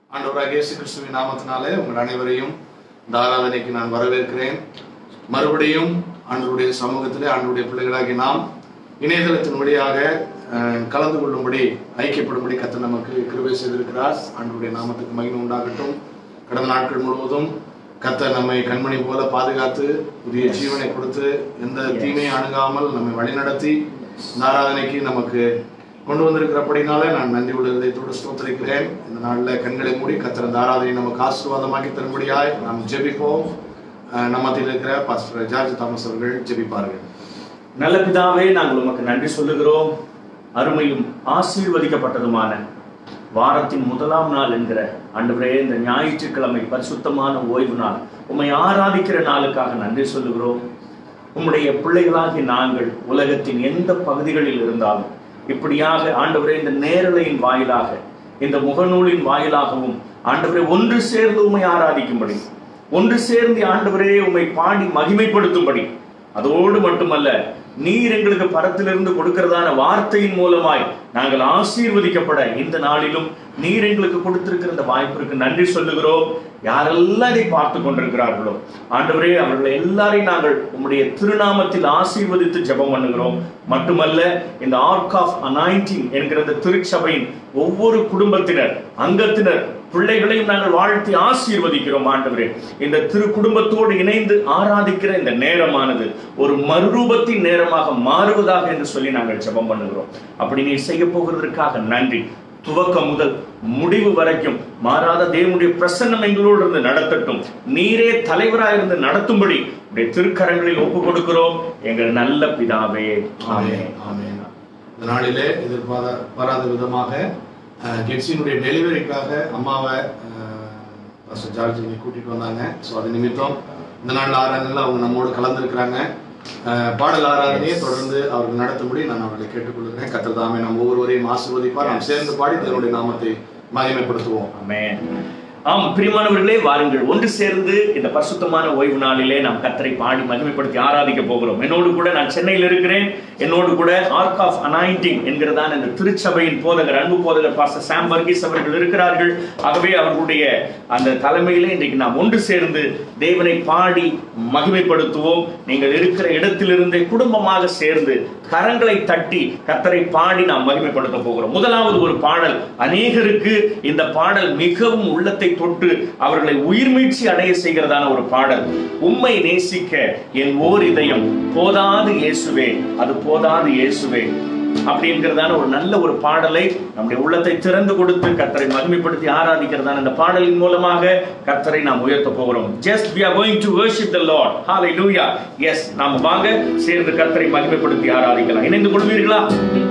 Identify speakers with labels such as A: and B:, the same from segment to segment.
A: ஆண்டவராக இயேசு கிறிஸ்துவின் நாமத்தினாலே உங்கள் அனைவரையும் இந்த ஆராதனைக்கு நான் வரவேற்கிறேன் மறுபடியும் ஆண்டவருடைய சமூகத்திலே ஆண்டவருடைய பிள்ளைகளாகி நாம் இணையதளத்தின் வழியாக அஹ், கலந்து கொள்ளும்படி ஐக்கியப்படும்படி கத்த நமக்கு கிருபை செய்திருக்கிறார் ஆண்டவருடைய நாமத்துக்கு மகிமை உண்டாகட்டும் கடந்த நாட்கள் முழுவதும் கத்த நம்மை கண்மணி போல பாதுகாத்து புதிய ஜீவனை கொடுத்து எந்த தீமையை அணுகாமல் நம்மை வழிநடத்தி இந்த ஆராதனைக்கு நமக்கு கொண்டு வந்திருக்கிறபடினாலே நான் நன்றி உள்ள இதயத்தோடு ஸ்தோத்திரிக்கிறேன் இந்த நாளில் கண்களை மூடி கத்திர இந்த ஆராதனை நமக்கு ஆசீர்வாதமாக்கி தரும்படியாய் நாம் ஜெபிப்போம் அஹ் நம்ம மத்தியில் இருக்கிற பாஸ்டர் ஜார்ஜ் தாமஸ் அவர்கள் ஜெபிப்பார்கள்
B: நல்ல பிதாவே நாங்கள் உமக்கு நன்றி சொல்லுகிறோம் அருமையும் ஆசீர்வதிக்கப்பட்டதுமான வாரத்தின் முதலாம் நாள் என்கிற ஆண்டவரே இந்த ஞாயிற்றுக்கிழமை பரிசுத்தமான ஓய்வு நாள் உம்மை ஆராதிக்கிற நாளுக்காக நன்றி சொல்லுகிறோம் உம்முடைய பிள்ளைகளாகி நாங்கள் உலகத்தின் எந்த பகுதிகளில் இருந்தாலும் இப்படியாக ஆண்டவரே இந்த நேரலையின் வாயிலாக இந்த முகநூலின் வாயிலாகவும் ஆண்டவரே ஒன்று சேர்ந்து உம்மை ஆராதிக்கும்படி ஒன்று சேர்ந்து ஆண்டவரே உம்மை பாடி மகிமைப்படுத்தும்படி அதோடு மட்டுமல்ல நீர் எங்களுக்கு பரத்திலிருந்து கொடுக்கிறதான வார்த்தையின் மூலமாய் நாங்கள் ஆசீர்வதிக்கப்பட இந்த நாளிலும் நீர் எங்களுக்கு கொடுத்திருக்கிற இந்த வாய்ப்பிற்கு நன்றி சொல்லுகிறோம் யாரெல்லாம் இதை பார்த்து கொண்டிருக்கிறார்களோ ஆண்டவரே அவர்கள் எல்லாரையும் நாங்கள் உம்முடைய திருநாமத்தில் ஆசீர்வதித்து ஜெபம் பண்ணுகிறோம் மட்டுமல்ல இந்த ஆர்க் ஆஃப் அனாயிண்டிங் என்கிற இந்த திருச்சபையின் ஒவ்வொரு குடும்பத்தினர் அங்கத்தினர் பிள்ளைகளையும் நாங்கள் வாழ்த்தி ஆசீர்வதிக்கிறோம் ஆண்டவரே இந்த திரு குடும்பத்தோடு இணைந்து ஆராதிக்கிற இந்த நேரமானது ஒரு மறுரூபத்தின் நேரமாக மாறுவதாக என்று சொல்லி நாங்கள் ஜெபம் பண்ணுகிறோம் அப்படி நீ செய்ய போகிறதற்காக நன்றி துவக்கம் முதல் முடிவு வரைக்கும் மாறாத தேவனுடைய பிரசன்னம் எங்களோடு இருந்து நடத்தட்டும் நீரே தலைவராக இருந்து நடத்தும்படி உடைய திருக்கரங்களில் ஒப்பு கொடுக்கிறோம் எங்கள் நல்ல பிதாவே
A: ஆமென் ஆமென் இந்த நாளிலே எதிர்பாரா பாராத விதமாக அஹ், கெட்ஸினுடைய டெலிவரிக்காக அம்மாவை அஹ், பாஸ்டர் ஜார்ஜ் இங்கே கூட்டிட்டு வந்தாங்க ஸோ அது நிமித்தம் இந்த நாள் ஆராதனையில் அவங்க நம்மோடு கலந்துருக்கிறாங்க அஹ், பாடல் ஆராதனையை தொடர்ந்து அவர்கள் நடத்தும்படி நான் அவர்களை கேட்டுக்கொள்கிறேன் கத்தர் தாமே நம்ம ஒவ்வொருவரையும் ஆசீர்வதிப்பார் நாம் சேர்ந்து பாடி தேவனுடைய நாமத்தை மகிமைப்படுத்துவோம்
B: ஆமென் ஆம் பிரியமானவர்களே வாருங்கள் ஒன்று சேர்ந்து இந்த பரிசுத்தமான ஓய்வு நாளிலே நாம் கத்தரை பாடி மகிமைப்படுத்தி ஆராதிக்க போகிறோம் என்னோடு கூட நான் சென்னையில் இருக்கிறேன் என்னோடு கூட ஆர்க் ஆஃப் அனாயிண்டிங் என்கிறதான இந்த திருச்சபையின் போதகர் அன்பு போதகர் பாஸ்டர் சாம் வர்கீஸ் அவர்கள் இருக்கிறார்கள் ஆகவே அவர்களுடைய அந்த தலைமையிலே இன்றைக்கு நாம் ஒன்று சேர்ந்து தேவனை பாடி மகிமைப்படுத்துவோம் நீங்கள் இருக்கிற இடத்திலிருந்தே குடும்பமாக சேர்ந்து கரங்களை தட்டி கத்தரை பாடி நாம் மகிமைப்படுத்த போகிறோம் முதலாவது ஒரு பாடல் அநேகருக்கு இந்த பாடல் மிகவும் உள்ளத்தை தொட்டு அவர்களை உயிர்மீழ்ச்சி அடைய செய்கிறதான ஒரு பாடல் உம்மை நேசிக்க என் ஓர் இதயம் போதாது இயேசுவே அது போதாது இயேசுவே அப்படிங்கிறதான ஒரு நல்ல ஒரு பாடலை நம்முடைய உள்ளத்தை திறந்து கொடுத்து கத்தரை மகிமைப்படுத்தி ஆராதிக்கிறதான இந்த பாடலின் மூலமாக கத்தரை நாம் உயர்த்த போகிறோம் just we are going to worship the lord hallelujah yes நாம வாங்க சேர்ந்து கத்தரை மகிமைப்படுத்தி ஆராதிக்கலாம் இணைந்து கொள்வீர்களா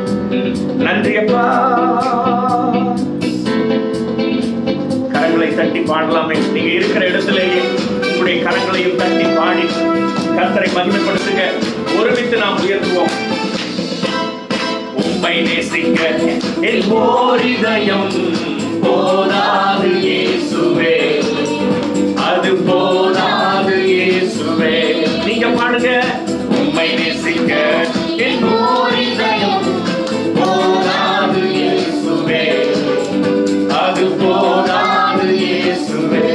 B: நன்றி அப்பா கரங்களை தட்டி பாடலாமே நீங்க இருக்கிற இடத்திலேயே உங்களுடைய கரங்களையும் தட்டி பாடி கத்தரை மகிமைப்படுத்துங்க ஒருமித்து நாம் உயர்த்துவோம் உம்மை நேசிக்க என் ஓர் இதயம் போதாது இயேசுவே அது போதாது இயேசுவே நீங்க பாடுங்க உம்மை நேசிக்க என் ஓர் இதயம் போதாது இயேசுவே அது போதாது இயேசுவே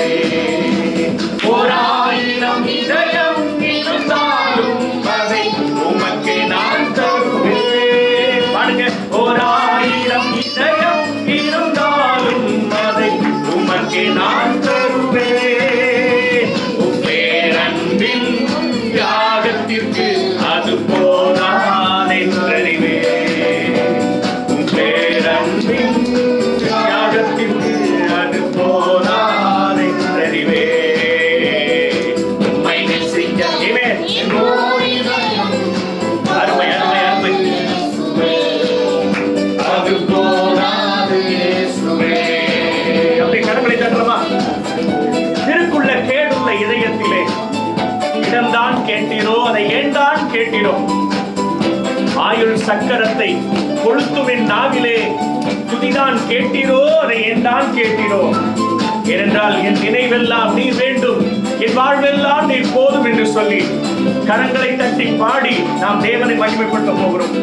B: ஓராயிரம் இதயம் இருந்தாலும் அதை உமக்கு நான் தருவேன் பாடுங்க ஓராயிரம் இதயம் இருந்தாலும் அதை உமக்கு நான் தருவேன் உம் பேரன்பின் தியாகத்திற்கு அது போதான் என்றறிவேன் உம் பேரன்பின் தியாகத்திற்கு அது போதான் என்றறிவேன் உம்மை நேசிக்க Amen. அருமை அருமை அருமை அது போதாது இயேசுவே அப்படி கடவுளை தட்டலாமா திருக்குள்ள கேடுள்ள இதயத்திலே இடம்தான் கேட்டீரோ அதை ஏன்தான் கேட்டீரோ ஆயுள் சக்கரத்தை கொளுத்துவின் நாவிலே துதிதான் கேட்டீரோ அதை ஏன்தான் கேட்டீரோ ஏனென்றால் என் நினைவெல்லாம் நீ வேண்டும் என் வாழ்வெல்லாம் நீ போதும் என்று சொல்லி கரங்களை தட்டி பாடி நாம் தேவனை மகிமைப்படுத்த போகிறோம்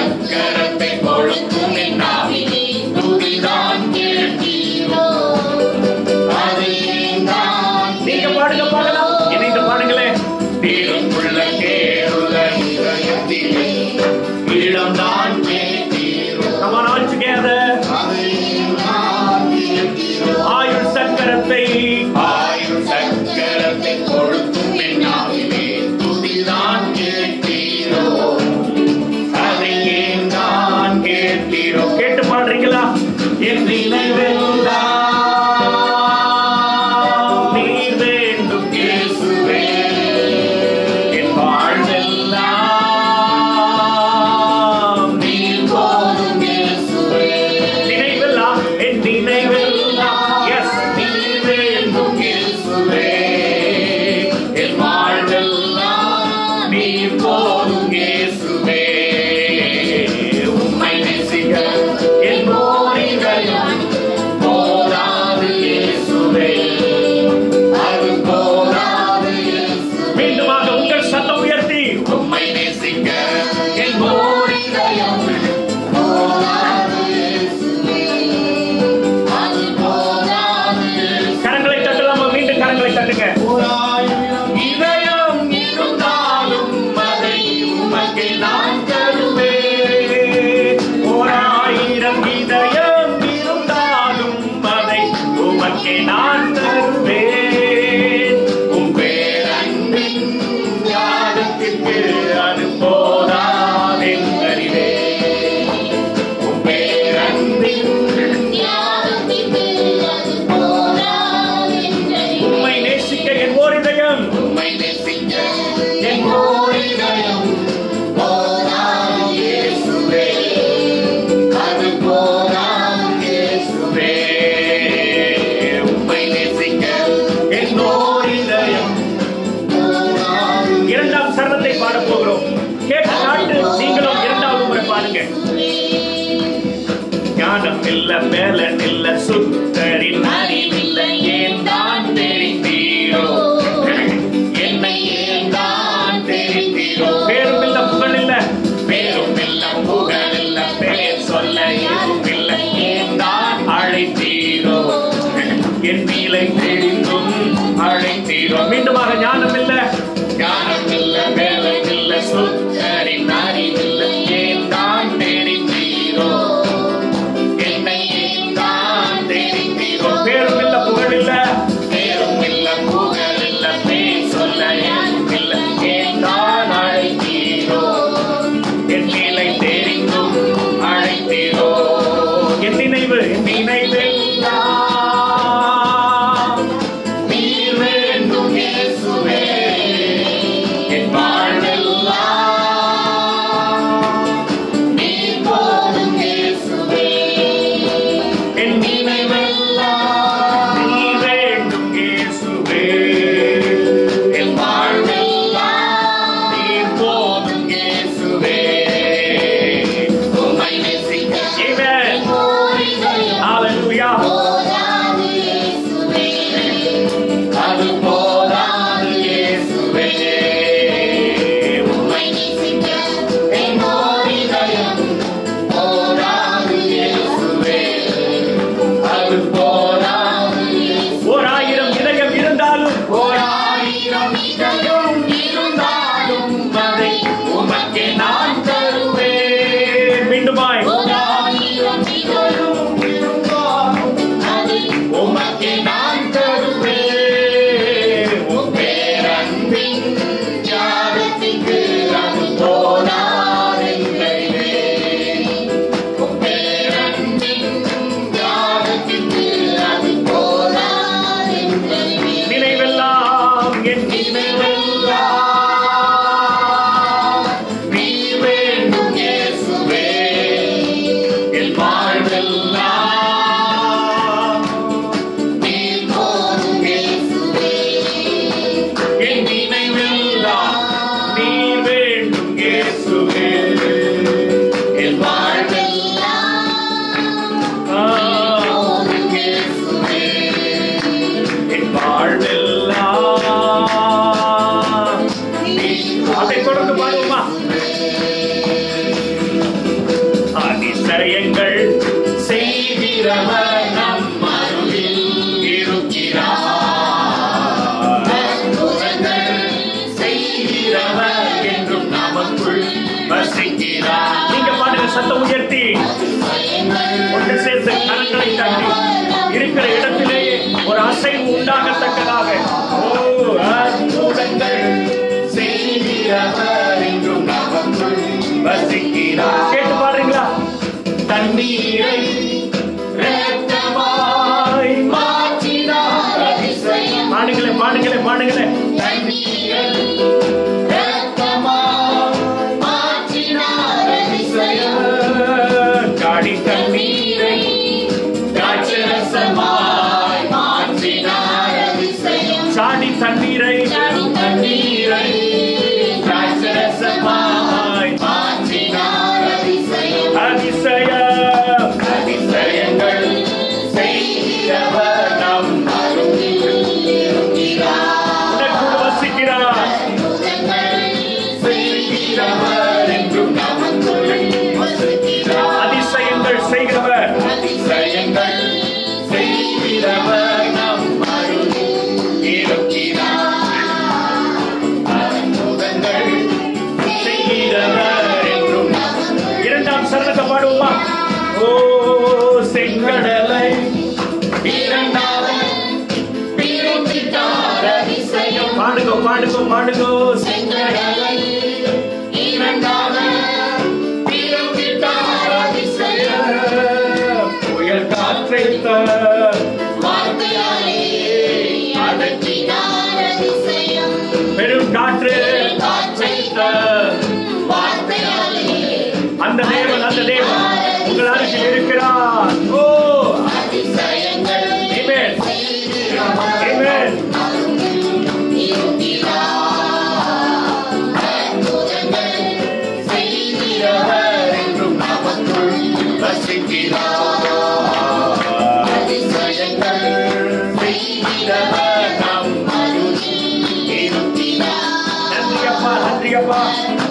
B: சக்கரத்தை கொழுக்கும் என் நாவிலே துதிதான் கேட்டீரோ அதையேதான் நீங்க பாடுங்க பாடலாம் இணைந்து பாடுங்களேன் தீருக்குள்ள கேளுள்ள இதயத்திலே இளம்தான் கேட்டீரோ Come on all together ஆயுள் சக்கரத்தை ஆயுள் சக்கரத்தை கொடுக்கும் என் நாவிலே துதிதான் கேட்டீரோ அதை ஏன் தான் கேட்டீரோ கேட்டு பாடுறீங்களா என் நினைவெல்லாம் நீர் வேண்டும் இயேசுவே என் வாழ்வெல்லாம் நீர் போதும் இயேசுவே நினைவெல்லாம் என் நினைவெல்லாம் எஸ் நீர் வேண்டும் இயேசுவே என் வாழ்வெல்லாம் நீர் போதும் இயேசுவே உம்மை நேசிக்க என் ஓரிதயம் போராது இயேசுவே அது போராது இயேசுவே மீண்டுமாக உங்கள் சத்தம் உயர்த்தி உம்மை நேசிக்க என் ஓரிதயம் கரங்களை தட்டலாமா மீண்டும் கரங்களை தட்டுங்க இதயம் இருந்தாலும் அதை உமக்கு நான் தருவேன் ஓராயிரம் இதயம் இருந்தாலும் அதை உமக்கு நான் தருவேன் உம் பேரன்பின் ஞானத்திற்கு அது போதாதென்றறிவேன் உம் பேரன்பின் உம்மை நேசிக்க என் ஓர் இதயம் உம்மை நேசிக்க என் ஓர் இதயம் போராது இயேசுவே அது போராது இயேசுவே உம்மை நேசிக்க என் ஓர் இதயம் இரண்டாம் சரணத்தை பாடப் போகிறோம் கேட்ட நாட்டு நீங்களும் இரண்டாவது முறை பாருங்க ஞானம் இல்ல மேலன் இல்ல சுத்தரின் அறிவில்ல ஏன் தான் தெரிந்தீரோ என்னை ஏன் தான் தெரிந்தீரோ பேரும் இல்ல புகழ் இல்ல பேரும் இல்ல புகழ் இல்ல பேர் சொல்ல எதுவும் இல்ல ஏன் தான் அழைத்தீரோ என் நீலை தெரிந்தும் அழைத்தீரோ மீண்டுமாக ஞானம் இல்ல ஞானம் இல்ல மேலன் இல்ல சுத்தரின் அறிவில்ல ஏன் தான் தெரிந்தீரோ என்னை தான் தெரிந்தீரோ பேரும் இல்ல புகழ் இல்ல பேரும் இல்ல புகழ் இல்ல பேர் சொல்ல எதுவும் இல்ல ஏன் தான் அழைத்தீரோ என் நிலை தெரிந்தும் அழைத்தீரோ என் நினைவு என் நினைவெல்லாம் நீர் வேண்டும் இயேசுவே என் வாழ்வெல்லாம் நீர் போதும் இயேசுவே என் நினைவெல்லாம் நீ வேண்டும் இயேசுவே என் வாழ்வெல்லாம் நீ போதும் இயேசுவே உம்மை நேசிக்க Amen. Hallelujah. அது போதாது இயேசுவே உம்மை என் இதயம் போதாது இயேசுவே அது போதாது ஓராயிரம் இதயம் இருந்தாலும் ஓராயிரம் இதயம் இருந்தாலும் அதை உமக்கு நான் தருவேன் மீண்டுமாய் ஓராயிரம் இதயம் இருந்தாலும் உமக்கு நான் தருவேன் உம் பேரன்பின் ஞானத்திற்கு அது போதாதென்றே உம் பேரன்பின் ஞானத்திற்கு அது நினைவெல்லாம் என் நினைவெல்லாம் நீ வேண்டும் இயேசுவே என் வாழ்வெல்லாம் நீர் போதும் இயேசுவே என் நினைவெல்லாம் நீர் வேண்டும் இயேசுவே என் வாழ்வெல்லாம் ஆ, இயேசுவே என் வாழ்வெல்லாம் நீ- அதை தொடர்ந்து பாடுவோமா அதிசயங்கள் செய்கிறவர் நம் அருகில் இருக்கிறார்
C: அற்புதங்கள்
B: செய்கிறவர் என்றும் நமக்குள் வசிக்கிறார் நீங்க பாடுங்க சத்தம் உயர்த்தி ஒன்று சேர்ந்து கரங்களை தட்டி இருக்கிற இடத்திலேயே ஒரு அசைவு உண்டாகத்தக்கதாக ஓ அற்புதங்கள் செய்கிறவர் என்றும் நமக்குள் வசிக்கிறார் கேட்டு பாடுறீங்களா தண்ணீரை இரத்தமாய் மாற்றினார்
C: அதிசயம்
B: பாடுங்களே பாடுங்களே பாடுங்களே காடி தண்ணீரை திராட்சரசமாய் சாடி தண்ணீரை தண்ணீரை திராட்சரசமாய் அதிசயம் அதிசயங்கள் செய்கிறவர் நம் உனக்குள் வசிக்கிறார் செய்கிறவர் என்றும் நமக்குள் அதிசயங்கள் செய்கிறவர் அதிசயங்கள் செய்கிறவர் நம் அருகில் இருக்கிறார் அற்புதங்கள் செய்கிறவர் என்றும் இரண்டாம் சரணத்தை பாடுவோமா ஓ செங்கடலை இரண்டாவது பாடுங்க பாடுங்க பாடுங்க செங்கடலை புயல் காற்றை பெரும் காற்று அந்த தேவன் அந்த தேவன் உங்கள் அருகில் இருக்கிறார் ஓ Amen. Amen. செய்கிறவர் என்றும் நமக்குள் வசிக்கிறார் அதிசயங்கள் செய்கிறவர் நம் அருகில் இருக்கிறார் நன்றி அப்பா நன்றி அப்பா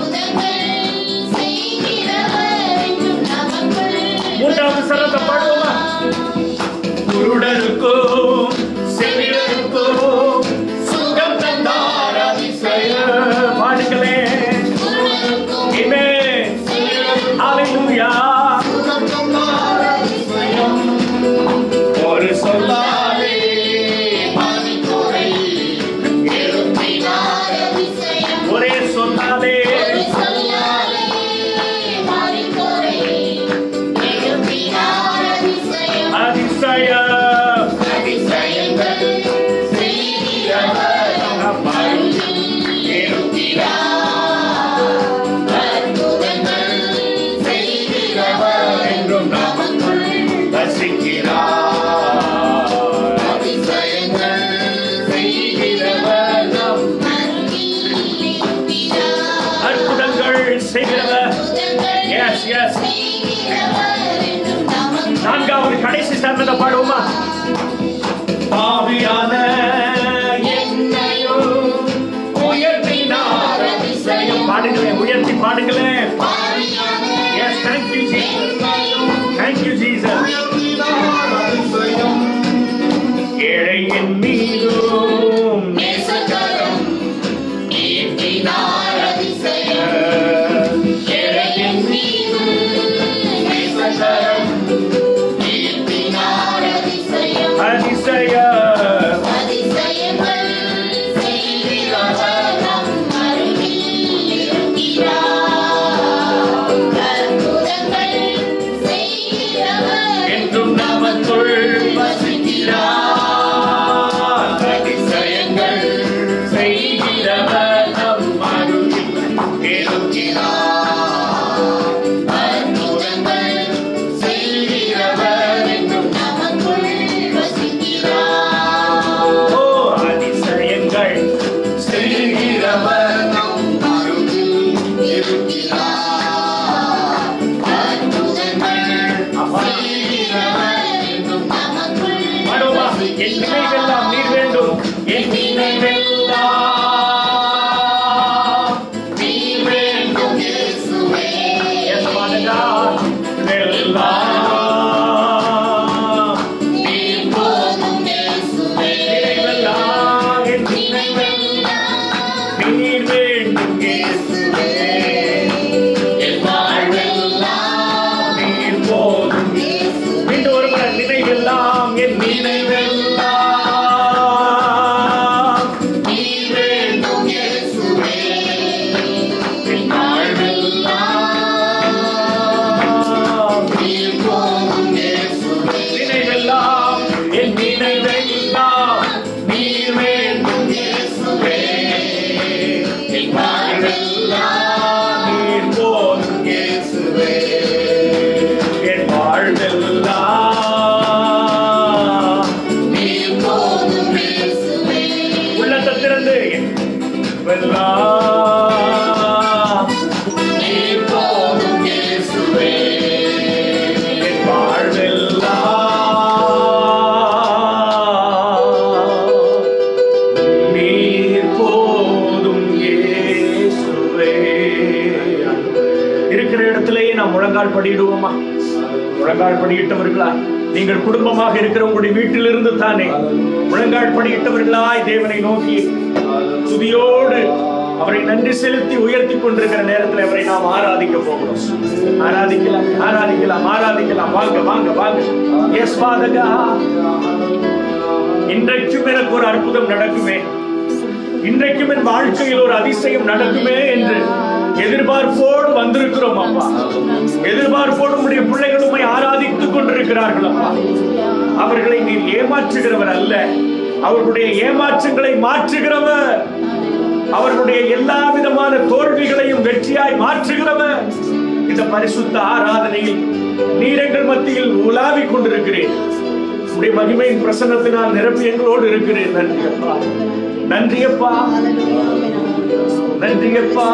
B: மூன்றாவது சரணத்தை பாடுவோமா குருடருக்கும் செவிடருக்கும் சுகம் தந்தார் அதிசயம் பாடுங்களே Amen. Hallelujah. ஒரு சொல்லாலே ஒரே சொல்லாலே அதிசயம் அதிசயங்கள் செய்கிறவர் நம் அருகில் இருக்கிறார். செய்கிறவர் என்றும் நமக்குள் வசிக்கிறார். அதிசயங்கள் செய்கிறவர் நம் அற்புதங்கள் செய்கிறவர் Yes, yes. நான்காவது கடைசி சரணத்தை பாடுவோமா பாவியான என்னையும் உயர்த்தினார் அதிசயம். பாடுங்களேன் உயர்த்தி பாடுங்களேன் எஸ் தேங்க்யூ தேங்க்யூ ஜீசஸ் ஏழையின் மீதும் ஏழையின் அதிசயம்
C: அதிசயங்கள் செய்கிறவர் நம் அருகில் இருக்கிறார். அற்புதங்கள் செய்கிறவர்
B: என்றும் நமக்குள் வசிக்கிறார் அதிசயங்கள் செய்கிறவர் நம் அருகில் இருக்கிறார்
C: அற்புதங்கள் செய்கிறவர் என்றும் நமக்குள் வசிக்கிறார்.
B: ஓ அதிசயங்கள் செய்கிறவர் நம்
C: அற்புதங்கள் செய்கிறவர் என்றும் நமக்குள்
B: பாடுவோமா என் நினைவெல்லாம் நீர் வேண்டும் என் நினைவெல்லாம்
C: நீ வேண்டும் இயேசுவே.
B: எஸ் பாடுங்க நினைவெல்லாம்
C: நீர் போதும் இயேசுவே
B: நினைவெல்லாம் என்
C: நினைவெல்லாம்
B: நீர் வேண்டும் இயேசுவே
C: என் வாழ்வெல்லாம்
B: நீர் போதும்
C: இயேசுவே
B: மீண்டும் ஒரு முறை நினைவெல்லாம் என் நினைவெல்லாம்
C: நீர் வேண்டும் இயேசுவே என் வாழ்வெல்லாம் நீர் போதும் இயேசுவே
B: நினைவெல்லாம் என் நினைவெல்லாம் நீர் வேண்டும்
C: இயேசுவே
B: என் வாழ்வெல்லாம் நீர் போதும் இயேசுவே என் வாழ்வெல்லாம்
C: நீர் போதும் இயேசுவே
B: உள்ளத்தை திறந்து என் வெல்லாம்
C: நீர் போதும் இயேசுவே
B: என் வாழ்வெல்லாம் நீர் போதும் இயேசுவே இருக்கிற இடத்திலேயே நாம் முழங்கால் படியிடுவோமா முழங்கால் படியிட்டவர்களா நீங்கள் குடும்பமாக இருக்கிற உங்களுடைய வீட்டிலிருந்து தானே முழங்கால் படியிட்டவர்களாய் தேவனை நோக்கி துதியோடு அவரை நன்றி செலுத்தி உயர்த்தி கொண்டிருக்கிற நேரத்தில் அவரை நாம் ஆராதிக்க போகிறோம் ஆராதிக்கலாம் ஆராதிக்கலாம் ஆராதிக்கலாம் வாங்க வாங்க வாங்க எஸ் பாதகா இன்றைக்கும் எனக்கு ஒரு அற்புதம் நடக்குமே இன்றைக்கும் என் வாழ்க்கையில் ஒரு அதிசயம் நடக்குமே என்று எதிர்பார்ப்போடு வந்திருக்கிறோம் அப்பா எதிர்பார்ப்போடு உடைய பிள்ளைகள் உம்மை ஆராதித்துக் கொண்டிருக்கிறார்கள் அப்பா அவர்களை நீர் ஏமாற்றுகிறவர் அல்ல அவர்களுடைய ஏமாற்றங்களை மாற்றுகிறவர் அவர்களுடைய எல்லா விதமான தோல்விகளையும் வெற்றியாய் மாற்றுகிறவர் இந்த பரிசுத்த ஆராதனையில் நீரங்கள் மத்தியில் உலாவிக் கொண்டிருக்கிறேன் உடைய மகிமையின் பிரசன்னத்தினால் நிரப்பி எங்களோடு இருக்கிறேன் நன்றி அப்பா நன்றி அப்பா நன்றி அப்பா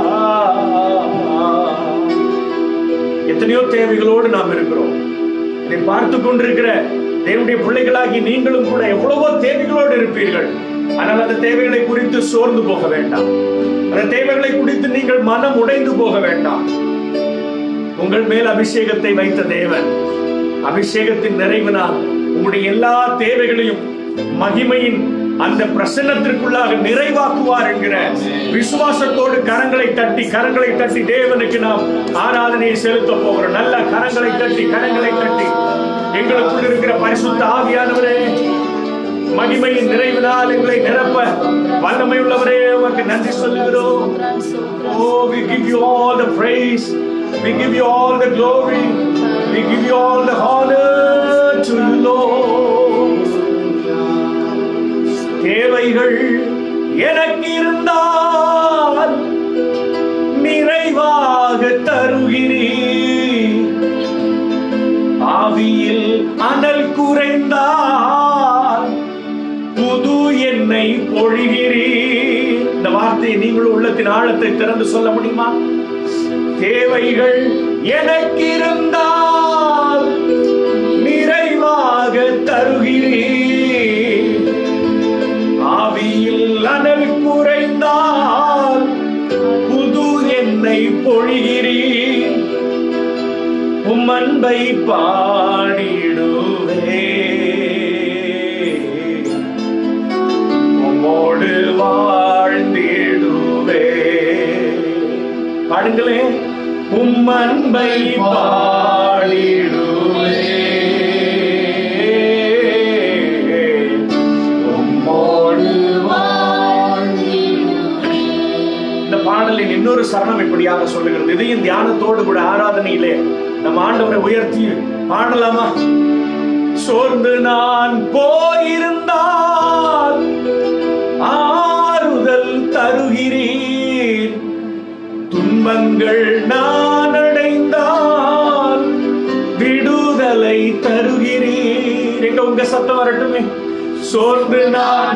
B: எத்தனையோ தேவைகளோடு நாம் இருக்கிறோம் இதை பார்த்து கொண்டிருக்கிற தேவனுடைய பிள்ளைகளாகி நீங்களும் கூட எவ்வளவோ தேவைகளோடு இருப்பீர்கள் ஆனால் அந்த தேவைகளை குறித்து சோர்ந்து போக வேண்டாம் அந்த தேவைகளை குறித்து நீங்கள் மனம் உடைந்து போக வேண்டாம் உங்கள் மேல் அபிஷேகத்தை வைத்த தேவன் அபிஷேகத்தின் நிறைவினால் உங்களுடைய எல்லா தேவைகளையும் மகிமையின் அந்த பிரசன்னத்திற்குள்ளாக நிறைவாக்குவார் என்கிற விசுவாசத்தோடு கரங்களை தட்டி கரங்களை தட்டி தேவனுக்கு நாம் ஆராதனையை செலுத்த போகிறோம் நல்ல கரங்களை தட்டி கரங்களை தட்டி எங்களுக்குள் இருக்கிற பரிசுத்த ஆவியானவரே மகிமையின் நிறைவினால் எங்களை நிரப்ப வல்லமை உள்ளவரே உமக்கு நன்றி சொல்லுகிறோம் Oh, we give you all the praise. We give you all the glory. We give you all the honor to you, Lord. தேவைகள் எனக்கு இருந்தால் நிறைவாக தருகிறீர் ஆவியில் அனல் குறைந்தால் புது எண்ணெய் பொழிகிறீர் இந்த வார்த்தையை நீங்களும் உள்ளத்தின் ஆழத்தை திறந்து சொல்ல முடியுமா தேவைகள் எனக்கு இருந்தால் நிறைவாக தருகிறீர் ஆவியில் அனல் குறைந்தால் புது எண்ணெய் பொழிகிறீர் உம் அன்பை பாடிடுவே உம்மோடு வாழ்ந்திடுவே பாடுங்களே உம் அன்பை பாடிடுவே உம்மோடு இந்த பாடலின் இன்னொரு சரணம் இப்படியாக சொல்லுகிறது இதையும் தியானத்தோடு கூட ஆராதனையிலே நம்ம ஆண்டவரை உயர்த்தி பாடலாமா சோர்ந்து நான் போயிருந்தால் ஆறுதல் தருகிறீர் துன்பங்கள் நான் அடைந்தால் விடுதலை தருகிறீர் எங்க உங்க சத்தம் வரட்டுமே சோர்ந்து நான்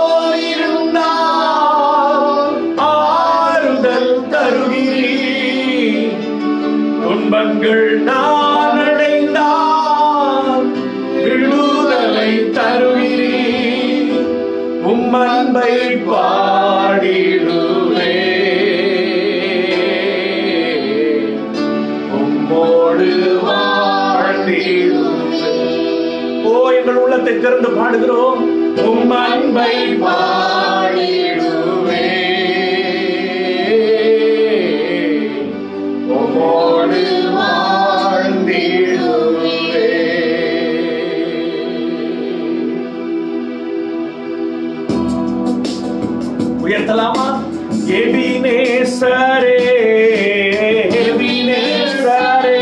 B: போயிருந்தால் ஆறுதல் தருகிறீர் துன்பங்கள் நான் அடைந்தால் விடுதலை தருகிறீர் உம் அன்பை பாடிடுவே உம்மோடு வா உள்ளத்தை திறந்து பாடுகிறோம் உம் அன்பை
C: பாடிடுவே உம்மோடு வாழ்ந்திடுவே
B: உயர்த்தலாமா எபினேசரே எபினேசரே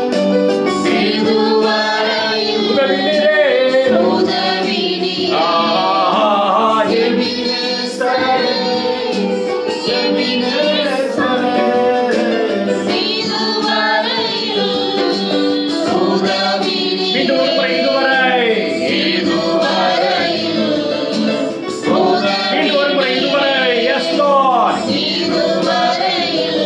C: இதுவரையில்
B: உதவினரே
C: உதவி நீ
B: ஆ, எபினேசரே
C: இதுவரையில் உதவி நீ
B: மீண்டும் ஒரு முறை இதுவரை
C: இதுவரையில் உதவி
B: மீண்டும் ஒரு முறை இதுவரை எஸ் லார்ட்
C: இதுவரையில்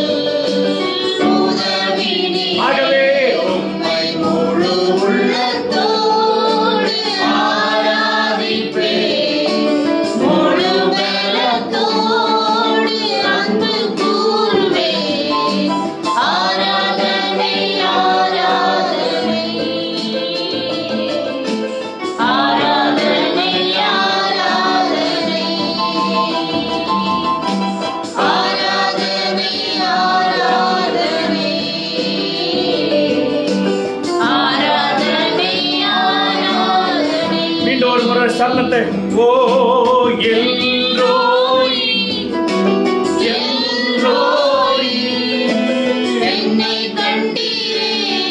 C: உதவி நீ
B: ஆகவே
C: உம்மை முழு உள்ளத்தோடு ஆராதிப்பேன். முழு பலத்தோடு அன்பு கூறுவேன். ஆராதனை, ஆராதனை. ஆராதனை, ஆராதனை. ஆராதனை, ஆராதனை. ஆராதனை, ஆராதனை.
B: மீண்டும் ஒரு முறை சரணத்தை ஓ எல்லோய் எல்லோய்
C: என்னை கண்டீரே,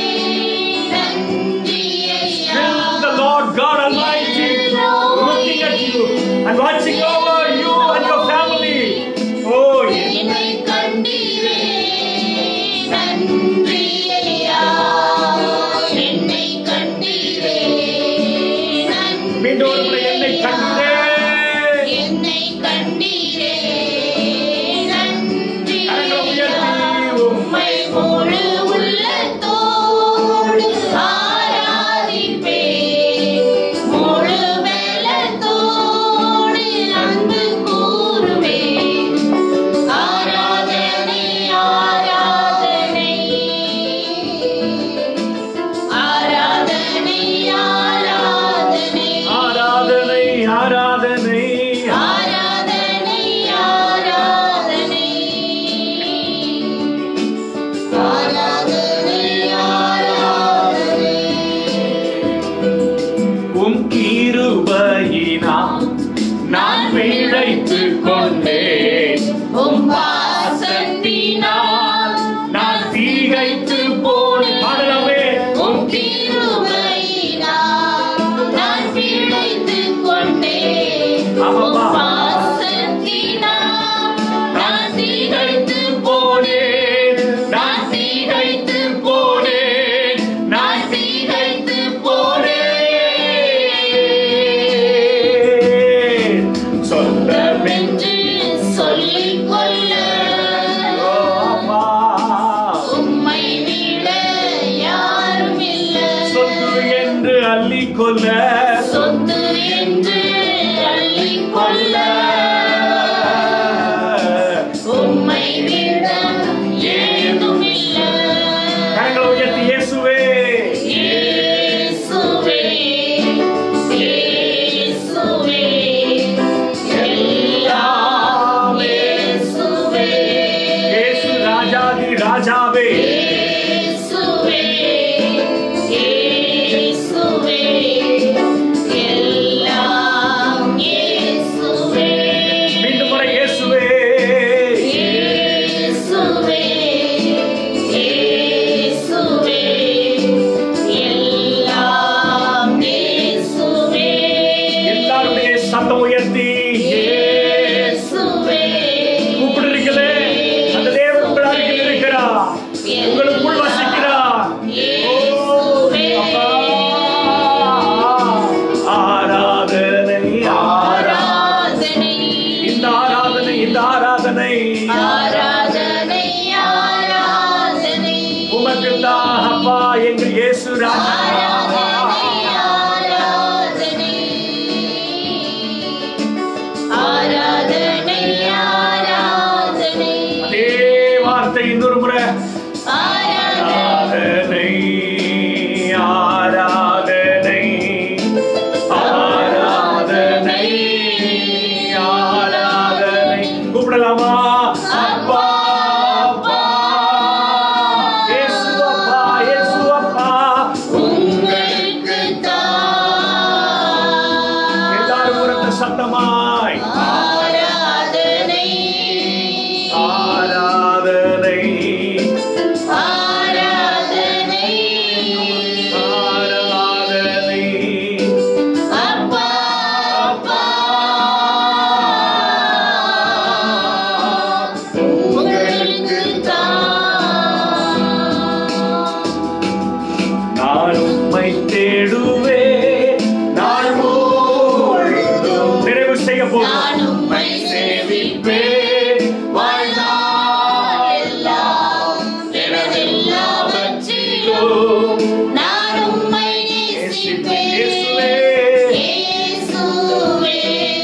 C: நன்றி ஐயா.
B: the Lord God Almighty looking at you and watching over you and your family. Oh, yes.
C: என்னை கண்டீரே, நன்றி ஐயா. என்னை கண்டீரே,
B: மீண்டும் ஒரு முறை என்னை
C: நன்றி ஐயா.
B: கண்டே
C: என்னை கண்டீரே, நன்றி
B: கரங்களை
C: ஐயா.
B: உயர்த்தி
C: உம்மை முழு உள்ளத்தோடு ஆராதிப்பேன். முழு பலத்தோடு அன்பு கூறுவேன். ஆராதனை, ஆராதனை. ஆராதனை, ஆராதனை.
B: ஆராதனை ஆராதனை
C: ஆராதனை, ஆராதனை. ஆராதனை, ஆராதனை.
B: உம் கிருபையினால் நான் பிழைத்துக் கொண்டேன்
C: உம் வாசத்தினால்
B: நான் தீகைத்து போனேன் பாடலாமே
C: உம் கிருபையினால் நான் பிழைத்துக் கொண்டேன். உம் வாசத்தினால் நான் திகைத்துப்
B: போனேன் நான் தீகைத்து போனேன் நான் தீகைத்து போனேன் சொந்தமென்று
C: என்று சொல்லிக் கொள்ள
B: அப்பா
C: உம்மை விட யாரும் இல்லை
B: சொத்து என்று அள்ளிக்கொள்ள
C: சொத்து என்று அள்ளிக் கொள்ள உம்மை விட ஏதும் இல்லை
B: கரங்களை உயர்த்தி இயேசுவே
C: இயேசுவே, இயேசுவே, எல்லாம் இயேசுவே.
B: இயேசு ராஜாதி ராஜாவே
C: இயேசுவே, இயேசுவே, எல்லாம் இயேசுவே.
B: மீண்டும் முறை இயேசுவே
C: இயேசுவே, இயேசுவே, எல்லாம் இயேசுவே.
B: எல்லாருடைய சத்தம் உயர்த்தி
C: இயேசுவே,
B: கூப்பிடுறீங்களே அந்த தேவன் உங்கள் அருகில் இருக்கிறார் உங்களுக்குள் வசிக்கிறார்
C: இயேசுவே.
B: அப்பா. ஆராதனை ஆரா
C: ஆராதனை
B: இந்த ஆராதனை இந்த ஆராதனை
C: ஆராதனை ஆராதனை
B: உமக்கு தான் அப்பா எங்கள் இயேசு ராஜா
C: ஆராதனை ஆராதனை ஆராதனை
B: அதே வார்த்தை இன்னொரு முறை
C: ஆராதனை
B: ஆராதனை ஆராதனை
C: நான் உம்மை நேசிப்பேன்
B: இயேசுவே.
C: இயேசுவே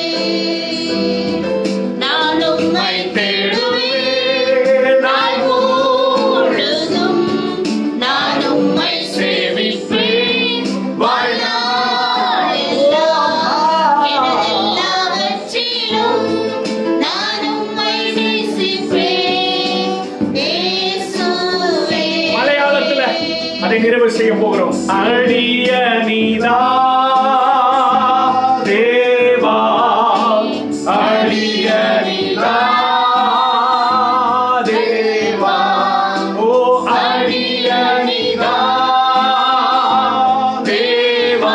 C: நான் உம்மை தேடுவேன் நாள் முழுதும் நான் உம்மை சேவிப்பேன் வாழ்நாள் எல்லாம் எனதெல்லாவற்றிலும் நான் உம்மை நேசிப்பேன் இயேசுவே
B: மலையாளத்துல அதை நிறைவு செய்ய போகிறோம் அடிய நீதா தேவா அடிய நீதா தேவா ஓ அடிய நீதா தேவா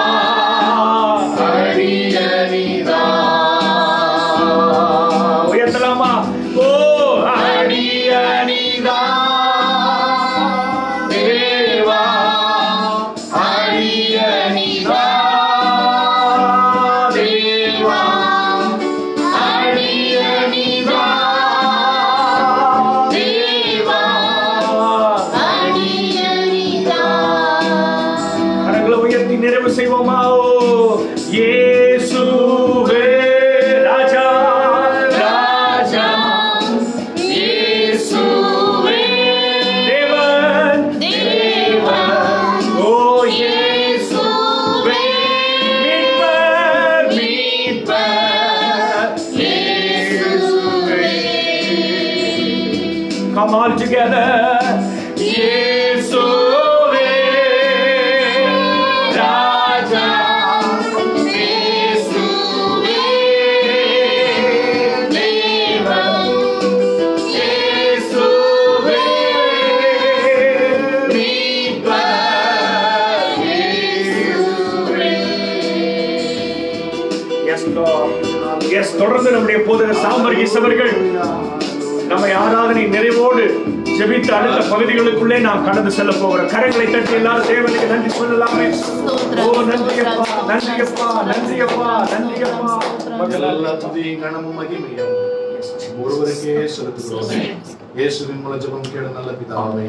B: அடிய நீதா உயர்த்தலாமா ஓ அடிய நீதா தேவா அடிய நீதா தேவா அடிய நீதா தேவா கரங்களை உயர்த்தி நிறைவு செய்வோமா ஓ இயேசுவே ராஜா ராஜா இயேசுவே தேவன் தேவன் ஓ இயேசுவே மீட்பர் மீட்பர் இயேசுவே Come all together. இயேசுவே ராஜா இயேசுவே தேவன் இயேசுவே மீட்பர் இயேசுவே Yes, Lord. Yes, தொடர்ந்து நம்முடைய போதக சாம்பர்கீஸ் அவர்கள் நம்மை ஆராதனை நிறைவோடு ஜெபித்த அடுத்த பகுதிகளுக்குள்ளே நாம் கடந்து செல்ல போகிறோம் கரங்களை தட்டி எல்லாரும் தேவனுக்கு நன்றி சொல்லலாமே ஓ நன்றி அப்பா நன்றி அப்பா நன்றி அப்பா நன்றி அப்பா
A: எல்லா துதியும் கனமும் மகிமையும் ஒருவருக்கே செலுத்துகிறோம் இயேசுவின் மூலம் ஜெபம் கேளு நல்ல பிதாவே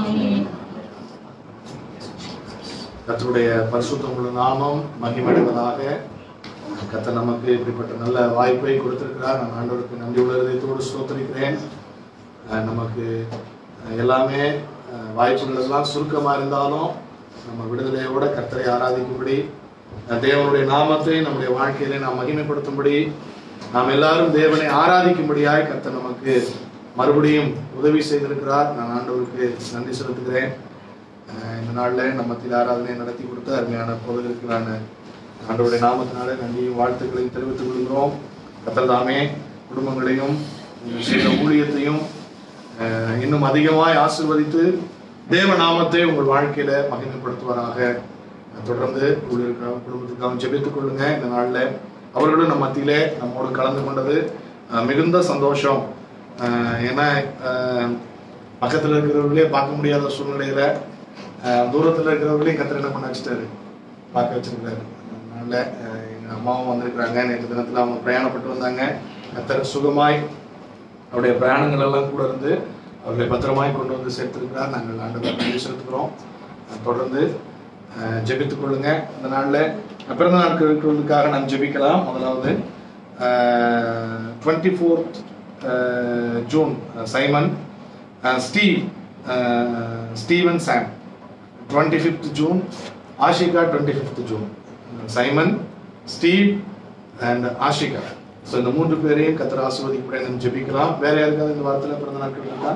A: கர்த்தருடைய பரிசுத்தமுள்ள நாமம் மகிமையடைவதாக கர்த்தர் நமக்கு இப்படிப்பட்ட நல்ல வாய்ப்பை கொடுத்திருக்கிறார் நான் ஆண்டவருக்கு நன்றி உள்ள இதயத்தோடு ஸ்தோத்திரிக்கிறேன் அஹ் நமக்கு அஹ் எல்லாமே அஹ் வாய்ப்புகள் எல்லாம் சுருக்கமா இருந்தாலும் நம்ம விடுதலையோட கர்த்தரை ஆராதிக்கும்படி அஹ் தேவனுடைய நாமத்தை நம்முடைய வாழ்க்கையிலே நாம் மகிமைப்படுத்தும்படி நாம் எல்லாரும் தேவனை ஆராதிக்கும்படியாய் கர்த்தர் நமக்கு மறுபடியும் உதவி செய்திருக்கிறார் நான் ஆண்டவருக்கு நன்றி செலுத்துகிறேன் அஹ் இந்த நாள்ல நம்ம மத்தியில் ஆராதனை நடத்தி கொடுத்த அருமையான போதகருக்கு நான் ஆண்டவருடைய நாமத்தினால நன்றியும் வாழ்த்துக்களையும் தெரிவித்துக் கொள்கிறோம் கர்த்தர் தாமே குடும்பங்களையும் இந்த செய்த ஊழியத்தையும் அஹ் இன்னும் அதிகமாய் ஆசீர்வதித்து தேவ நாமத்தை உங்கள் வாழ்க்கையில மகிமைப்படுத்துவாராக தொடர்ந்து ஊழியருக்காக குடும்பத்துக்காக ஜெபித்துக் கொள்ளுங்க இந்த நாள்ல அவர்களும் நம்ம மத்தியிலே நம்மோடு கலந்து கொண்டது அஹ் மிகுந்த சந்தோஷம் அஹ் ஏன்னா அஹ் பக்கத்துல இருக்கிறவர்களே பார்க்க முடியாத சூழ்நிலையில அஹ் தூரத்துல இருக்கிறவர்களையும் கத்திர என்ன பண்ண வச்சுட்டாரு பார்க்க வச்சிருக்காரு அதனால அஹ் எங்க அம்மாவும் வந்திருக்கிறாங்க நேற்று தினத்துல அவங்க பிரயாணப்பட்டு வந்தாங்க கத்தர் சுகமாய் அவருடைய பிரயாணங்கள் எல்லாம் கூட இருந்து அவர்களை பத்திரமாய் கொண்டு வந்து சேர்த்திருக்கிறார் நாங்கள் ஆண்டவர் நன்றி செலுத்துகிறோம் அஹ் தொடர்ந்து அஹ் ஜெபித்துக் கொள்ளுங்க இந்த நாள்ல அஹ் பிறந்த நாட்களுக்காக நாம் ஜெபிக்கலாம் முதலாவது twenty fourth June Simon uh Steve uh Steven Sam twenty fifth June Ashika twenty fifth June Simon Steve and Ashika so இந்த மூன்று பேரையும் கத்திர ஆசிர்வதிக்கப்பட நம்ம ஜெபிக்கலாம் வேற யாருக்காவது இந்த வாரத்தில் பிறந்த நாட்கள் இருக்கா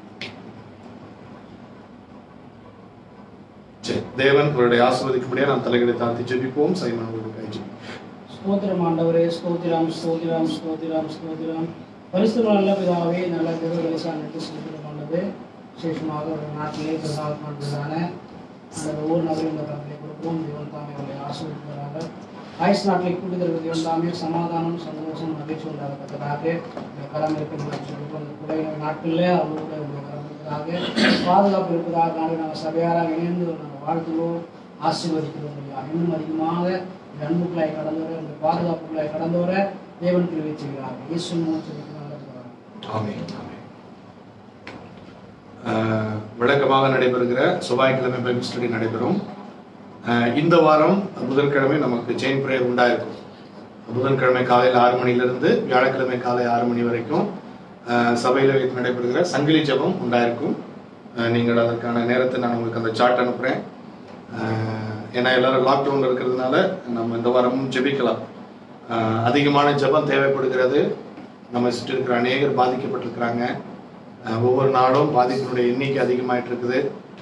A: சரி தேவன் உங்களுடைய ஆசிர்வதிக்கப்படியா நாம் தலைகளை தாழ்த்தி ஜெபிப்போம் சைமன் உங்களுக்கு கை ஜெபி
D: ஸ்தோத்திரம் ஆண்டவரே ஸ்தோத்திரம் ஸ்தோத்திரம் ஸ்தோத்திரம் ஸ்தோத்திரம் பரிசுத்த நல்ல பிதாவே நல்ல திருவிழா நட்டு ஸ்தோத்திரம் ஆண்டது விசேஷமாக ஒரு நாட்டிலே பிரதானமான அந்த ஒவ்வொரு நபரும் இந்த கருத்தை கொடுப்போம் தேவன் தாமே அவர்களை ஆசிர்வதிக்கிறார்கள் ஆயுஷ் நாட்டிலே கூட்டி தருவது தேவன் தாமே சமாதானம் சந்தோஷம் மகிழ்ச்சி உண்டாகத்தக்கதாக இந்த களம் இருக்கின்ற இந்த குறை நாட்களிலே அவர்களோட உங்களுடைய கரம் இருப்பதாக பாதுகாப்பு இருப்பதாக நாங்கள் நாங்கள் சபையாராக இணைந்து நாங்கள் வாழ்த்துவோம் ஆசீர்வதிக்கிறோம் ஐயா இன்னும் அதிகமாக இந்த அன்புக்குள்ளாய் கடந்தவரை இந்த பாதுகாப்புக்குள்ளாய் கடந்தவரை தேவன் கிருவை செய்கிறார் இயேசு மூலம் நல்லது
A: ஆமென் ஆமென் அஹ், விளக்கமாக நடைபெறுகிற செவ்வாய்க்கிழமை பைபிள் ஸ்டடி நடைபெறும் அஹ், இந்த வாரம் புதன்கிழமை நமக்கு செயின் பிரேயர் உண்டாயிருக்கும் புதன்கிழமை காலையில் ஆறு மணிலிருந்து வியாழக்கிழமை காலை ஆறு மணி வரைக்கும் அஹ், சபையில வைத்து நடைபெறுகிற சங்கிலி ஜெபம் உண்டாயிருக்கும் அஹ், நீங்கள் அதற்கான நேரத்தை நான் உங்களுக்கு அந்த சார்ட் அனுப்புகிறேன் ஏன்னா எல்லாரும் லாக்டவுன்ல இருக்கிறதுனால நம்ம இந்த வாரமும் ஜெபிக்கலாம் அஹ், அதிகமான ஜெபம் தேவைப்படுகிறது நம்ம சுற்றி இருக்கிற அநேகர் பாதிக்கப்பட்டிருக்கிறாங்க அஹ், ஒவ்வொரு நாளும் பாதிப்பினுடைய எண்ணிக்கை அதிகமாயிட்டு இருக்குது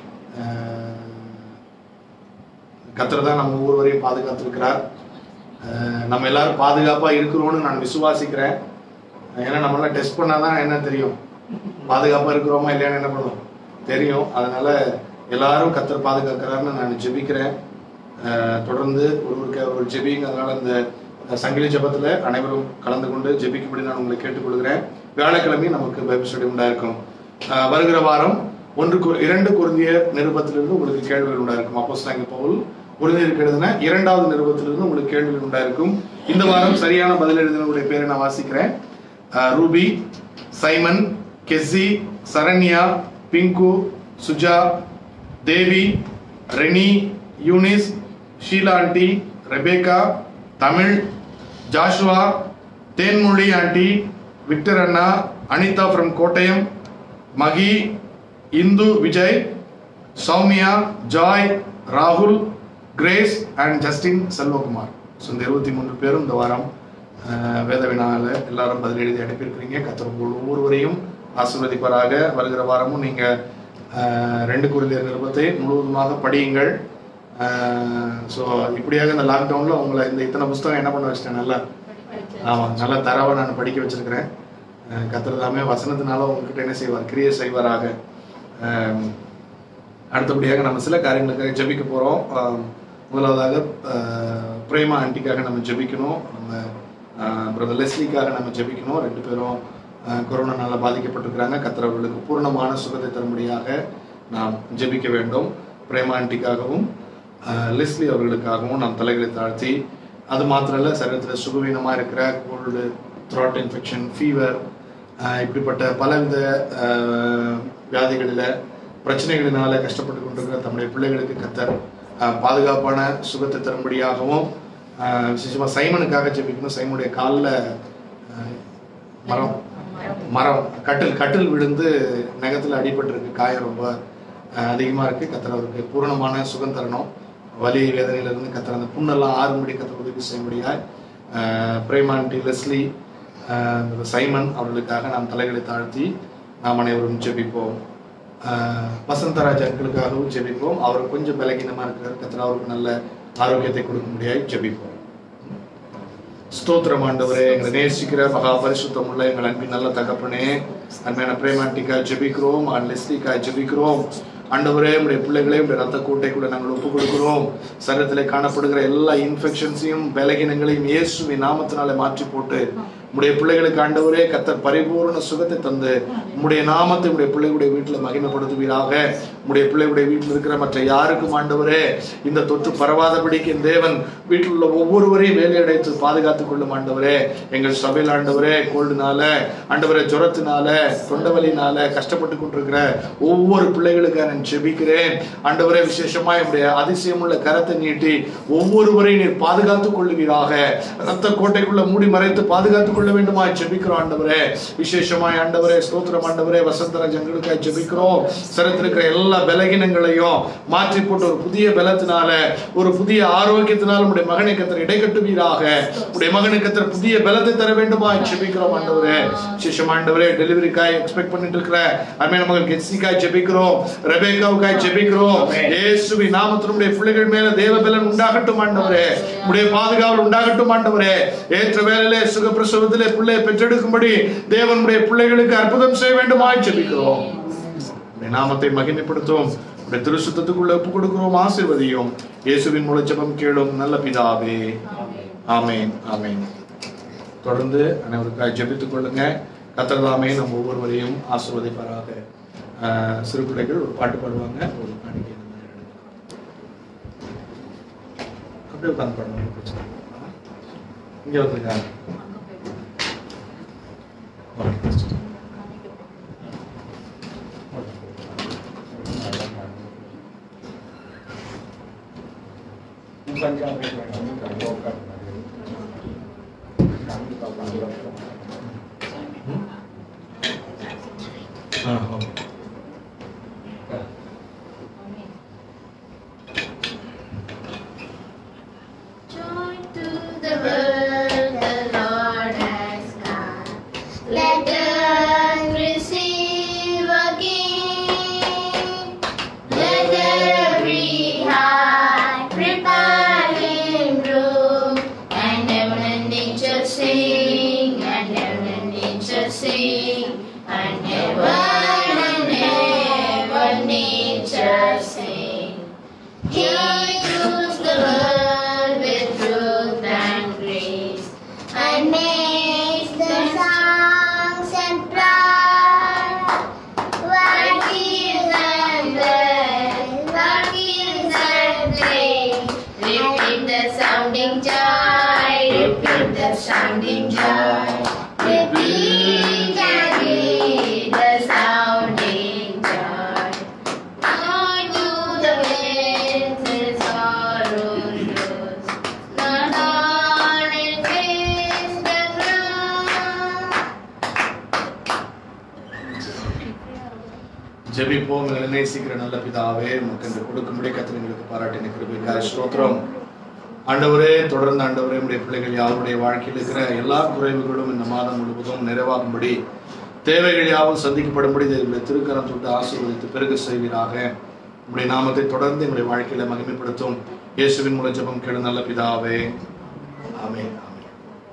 A: கத்தர் தான் நம்ம ஒவ்வொருவரையும் பாதுகாத்திருக்கிறார் அஹ், நம்ம எல்லாரும் பாதுகாப்பா இருக்கிறோம்னு நான் விசுவாசிக்கிறேன் ஏன்னா நம்மளாம் டெஸ்ட் பண்ணாதான் என்ன தெரியும் பாதுகாப்பா இருக்கிறோமா இல்லையான்னு என்ன பண்ணுவோம் தெரியும் அதனால எல்லாரும் கத்தர் பாதுகாக்கிறாருன்னு நான் ஜெபிக்கிறேன் அஹ், தொடர்ந்து ஒருவருக்கு ஒரு ஜெபிங்க அதனால இந்த சங்கிலி ஜெபத்துல அனைவரும் கலந்து கொண்டு ஜெபிக்கும்படி நான் உங்களை கேட்டுக்கொள்கிறேன் வியாழக்கிழமை நமக்கு பைபிள் ஸ்டடி உண்டாயிருக்கும் அஹ், வருகிற வாரம் ஒன்று கு- இரண்டு குருந்திய நிருபத்திலிருந்து உங்களுக்கு கேள்விகள் உண்டாயிருக்கும் அப்போ நாங்கள் பவுல் குருந்தியருக்கு எழுதின இரண்டாவது நிருபத்திலிருந்து உங்களுக்கு கேள்விகள் உண்டாயிருக்கும் இந்த வாரம் சரியான பதில் எழுதினவருடைய பேரை நான் வாசிக்கிறேன் uh, Ruby Simon Kessy Saranya Pinku Suja Devi Renny Eunice Sheela aunty Rebecca Tamil Joshua Thenmozhi aunty Victor அண்ணா அனிதா ஃப்ரம் கோட்டயம் மகி இந்து விஜய் சௌமியா ஜாய் ராகுல் Grace and Justin Selvakumar so இந்த இருபத்தி மூன்று பேரும் இந்த வாரம் அஹ், வேத வினால எல்லாரும் பதில் எழுதி அனுப்பியிருக்கிறீங்க கத்தர் உங்கள் ஒவ்வொருவரையும் ஆசீர்வதிப்பாராக வருகிற வாரமும் நீங்க அஹ், ரெண்டு குருந்தியர் நிருபத்தை முழுவதுமாக படியுங்கள் ஸோ இப்படியாக இந்த லாக்டவுனில் உங்களை இந்த இத்தனை புஸ்தகம் என்ன பண்ண வச்சிட்டேன் நல்லா ஆமாம் நல்லா தரவா நான் படிக்க வச்சிருக்கிறேன் அஹ், கர்த்தர் தாமே வசனத்தினால உங்ககிட்ட என்ன செய்வார் கிரியை செய்வாராக அஹ், அடுத்தபடியாக நம்ம சில காரியங்களுக்காக ஜெபிக்க போகிறோம் முதலாவதாக அஹ், பிரேமா ஆண்டிக்காக நம்ம ஜெபிக்கணும் நம்ம பிரதர் லெஸ்லிக்காக நம்ம ஜெபிக்கணும் ரெண்டு பேரும் அஹ், கொரோனானால பாதிக்கப்பட்டிருக்கிறாங்க கர்த்தர் அவர்களுக்கு பூர்ணமான சுகத்தை தரும்படியாக நாம் ஜெபிக்க வேண்டும் பிரேமா ஆண்டிக்காகவும் அஹ், லெஸ்லி அவர்களுக்காகவும் நாம் தலைகளை தாழ்த்தி அது மாத்திரம் இல்லை சரீரத்தில் சுகவீனமாக இருக்கிற கோல்டு த்ராட் இன்ஃபெக்ஷன் ஃபீவர் இப்படிப்பட்ட பலவித அஹ், வியாதிகளில் பிரச்சனைகளினால கஷ்டப்பட்டு கொண்டிருக்கிற தம்முடைய பிள்ளைகளுக்கு கத்தர் அஹ், பாதுகாப்பான சுகத்தை தரும்படியாகவும் அஹ், விசேஷமா சைமனுக்காக ஜெபிக்கணும் சைமனுடைய காலில் மரம் மரம் கட்டில் கட்டில் விழுந்து நகத்துல அடிபட்டிருக்கு காயம் ரொம்ப அஹ், அதிகமா இருக்கு கத்தர் அவருக்கு பூரணமான சுகம் தரணும் வலி வேதனையில இருந்து கத்தர் அந்த புண்ணெல்லாம் ஆறும்படி கத்தர் உதவி செய்யும்படியாய் அஹ், பிரேமாண்டி லெஸ்லி அஹ், சைமன் அவர்களுக்காக நாம் தலைகளை தாழ்த்தி நாம் அனைவரும் ஜெபிப்போம் ஆஹ் வசந்தராஜ் அங்கிளுக்காகவும் ஜெபிப்போம் அவர் கொஞ்சம் பலகீனமா இருக்கிறார் கத்திர அவருக்கு நல்ல ஆரோக்கியத்தை கொடுக்க முடியாது ஜெபிப்போம் ஸ்தோத்திரம் ஆண்டவரே எங்களை நேசிக்கிற மகா பரிசுத்தம் உள்ள எங்கள் அன்பின் நல்ல தகப்பனே அன்மையான பிரேமாண்டிக்கா ஜெபிக்கிறோம் அண்ட் லெஸ்லிக்கா ஜெபிக்கிறோம் ஆண்டவரே உடைய பிள்ளைகளே உடைய ரத்த கூட்டைக்குள்ள நாங்கள் ஒப்பு கொடுக்கிறோம் சரீரத்தில் காணப்படுகிற எல்லா இன்ஃபெக்ஷன்ஸையும் பலகீனங்களையும் இயேசுவின் நாமத்தினாலே மாற்றி போட்டு உடைய பிள்ளைகளுக்கு ஆண்டவரே கத்தர் பரிபூர்ண சுகத்தை தந்து உம்முடைய நாமத்தை உடைய பிள்ளைகளுடைய வீட்டில் மகிமைப்படுத்துவீராக உம்முடைய பிள்ளைகளுடைய வீட்டில் இருக்கிற மற்ற யாருக்கும் ஆண்டவரே இந்த தொற்று பரவாதபடிக்கு என் தேவன் வீட்டில் உள்ள ஒவ்வொருவரையும் வேலையடைத்து பாதுகாத்துக் கொள்ளும் ஆண்டவரே எங்கள் சபையில் ஆண்டவரே கோல்டுனால ஆண்டவரே ஜுரத்தினால தொண்டவலினால கஷ்டப்பட்டு கொண்டிருக்கிற ஒவ்வொரு பிள்ளைகளுக்கு நான் ஜெபிக்கிறேன் ஆண்டவரே விசேஷமா என்னுடைய அதிசயமுள்ள கரத்தை நீட்டி ஒவ்வொருவரையும் நீர் பாதுகாத்துக் கொள்ளுவீராக ரத்த கோட்டைக்குள்ள மூடி மறைத்து பாதுகாத்துக் கொள்ள வேண்டுமா ஜெபிக்கிறோம் ஆண்டவரே விசேஷமாய் ஆண்டவரே ஸ்தோத்திரம் ஆண்டவரே வசந்தராஜ் எங்களுக்காக ஜெபிக்கிறோம் சிறத்தில் இருக்கிற எல்லா பலகீனங்களையும் மாற்றி போட்டு ஒரு புதிய பலத்தினால ஒரு புதிய ஆரோக்கியத்தினால உடைய மகனை கத்தர் இடைக்கட்டுவீராக உடைய மகனை கத்தர் புதிய பலத்தை தர வேண்டுமா ஜெபிக்கிறோம் ஆண்டவரே விசேஷம் ஆண்டவரே டெலிவரிக்காய் எக்ஸ்பெக்ட் பண்ணிட்டு இருக்கிற அருமையான மகள் கெட்சிக்காய் ஜெபிக்கிறோம் ரெபேக்காவுக்காய் ஜெபிக்கிறோம் இயேசுவி நாமத்தில் உடைய பிள்ளைகள் மேல தேவ பலன் உண்டாகட்டும் ஆண்டவரே உடைய பாதுகாவல் உண்டாகட்டும் ஆண்டவரே ஏற்ற வேலையிலே சுகப்பிரசவத்திலே பிள்ளையை பெற்றெடுக்கும்படி தேவனுடைய பிள்ளைகளுக்கு அற்புதம் செய்ய வேண்டுமாய் ஜெபிக்கிறோம் உடைய நாமத்தை மகிமைப்படுத்தும் உடைய திருசுத்தத்துக்குள்ள ஒப்பு கொடுக்கிறோம் ஆசீர்வதியும் இயேசுவின் மூல ஜெபம் கேளும் நல்ல பிதாவே ஆமென் ஆமென் தொடர்ந்து அனைவருக்காக ஜெபித்துக் கொள்ளுங்க கத்தர்தாமே நம்ம ஒவ்வொருவரையும் ஆசீர்வதிப்பாராக ஆஹ், சிறு பிள்ளைகள் ஒரு பாட்டு பாடுவாங்க ஒரு காணிக்கை நம்ம எடுத்துக்கலாம். அப்படியே உட்காந்து பாடுவாங்க பிரச்சனை இல்லை. இங்க வந்துருங்க okay
C: Joy to the world, the Lord has come. Let us receive a King. Let every heart prepare Him room, and heaven and nature sing, and heaven and nature sing, and heaven and heaven nature sing. He rules the world with truth and grace and makes the songs and pride. What gives and bless, what gives and praise. Repeat the sounding joy, repeat the sounding joy. Repeat and read the sounding joy. Joy to the winds and sorrows rose. The dawn it is the ground.
A: ஜெபிப்போம் எங்களை நேசிக்கிற நல்ல பிதாவே உமக்கு இந்த கொடுக்கும்படி கத்திர எங்களுக்கு பாராட்டின கிருபைக்காக ஸ்தோத்திரம் ஆண்டவரே தொடர்ந்து ஆண்டவரே உடைய பிள்ளைகள் யாருடைய வாழ்க்கையில் இருக்கிற எல்லா குறைவுகளும் இந்த மாதம் முழுவதும் நிறைவாகும்படி தேவைகள் யாவும் சந்திக்கப்படும்படி எங்களுடைய திருக்கரம் தொட்டு ஆசீர்வதித்து பெருக செய்வீராக உடைய நாமத்தை தொடர்ந்து எங்களுடைய வாழ்க்கையில மகிமைப்படுத்தும் இயேசுவின் மூலம் ஜெபம் கேளு நல்ல பிதாவே ஆமென் ஆமென்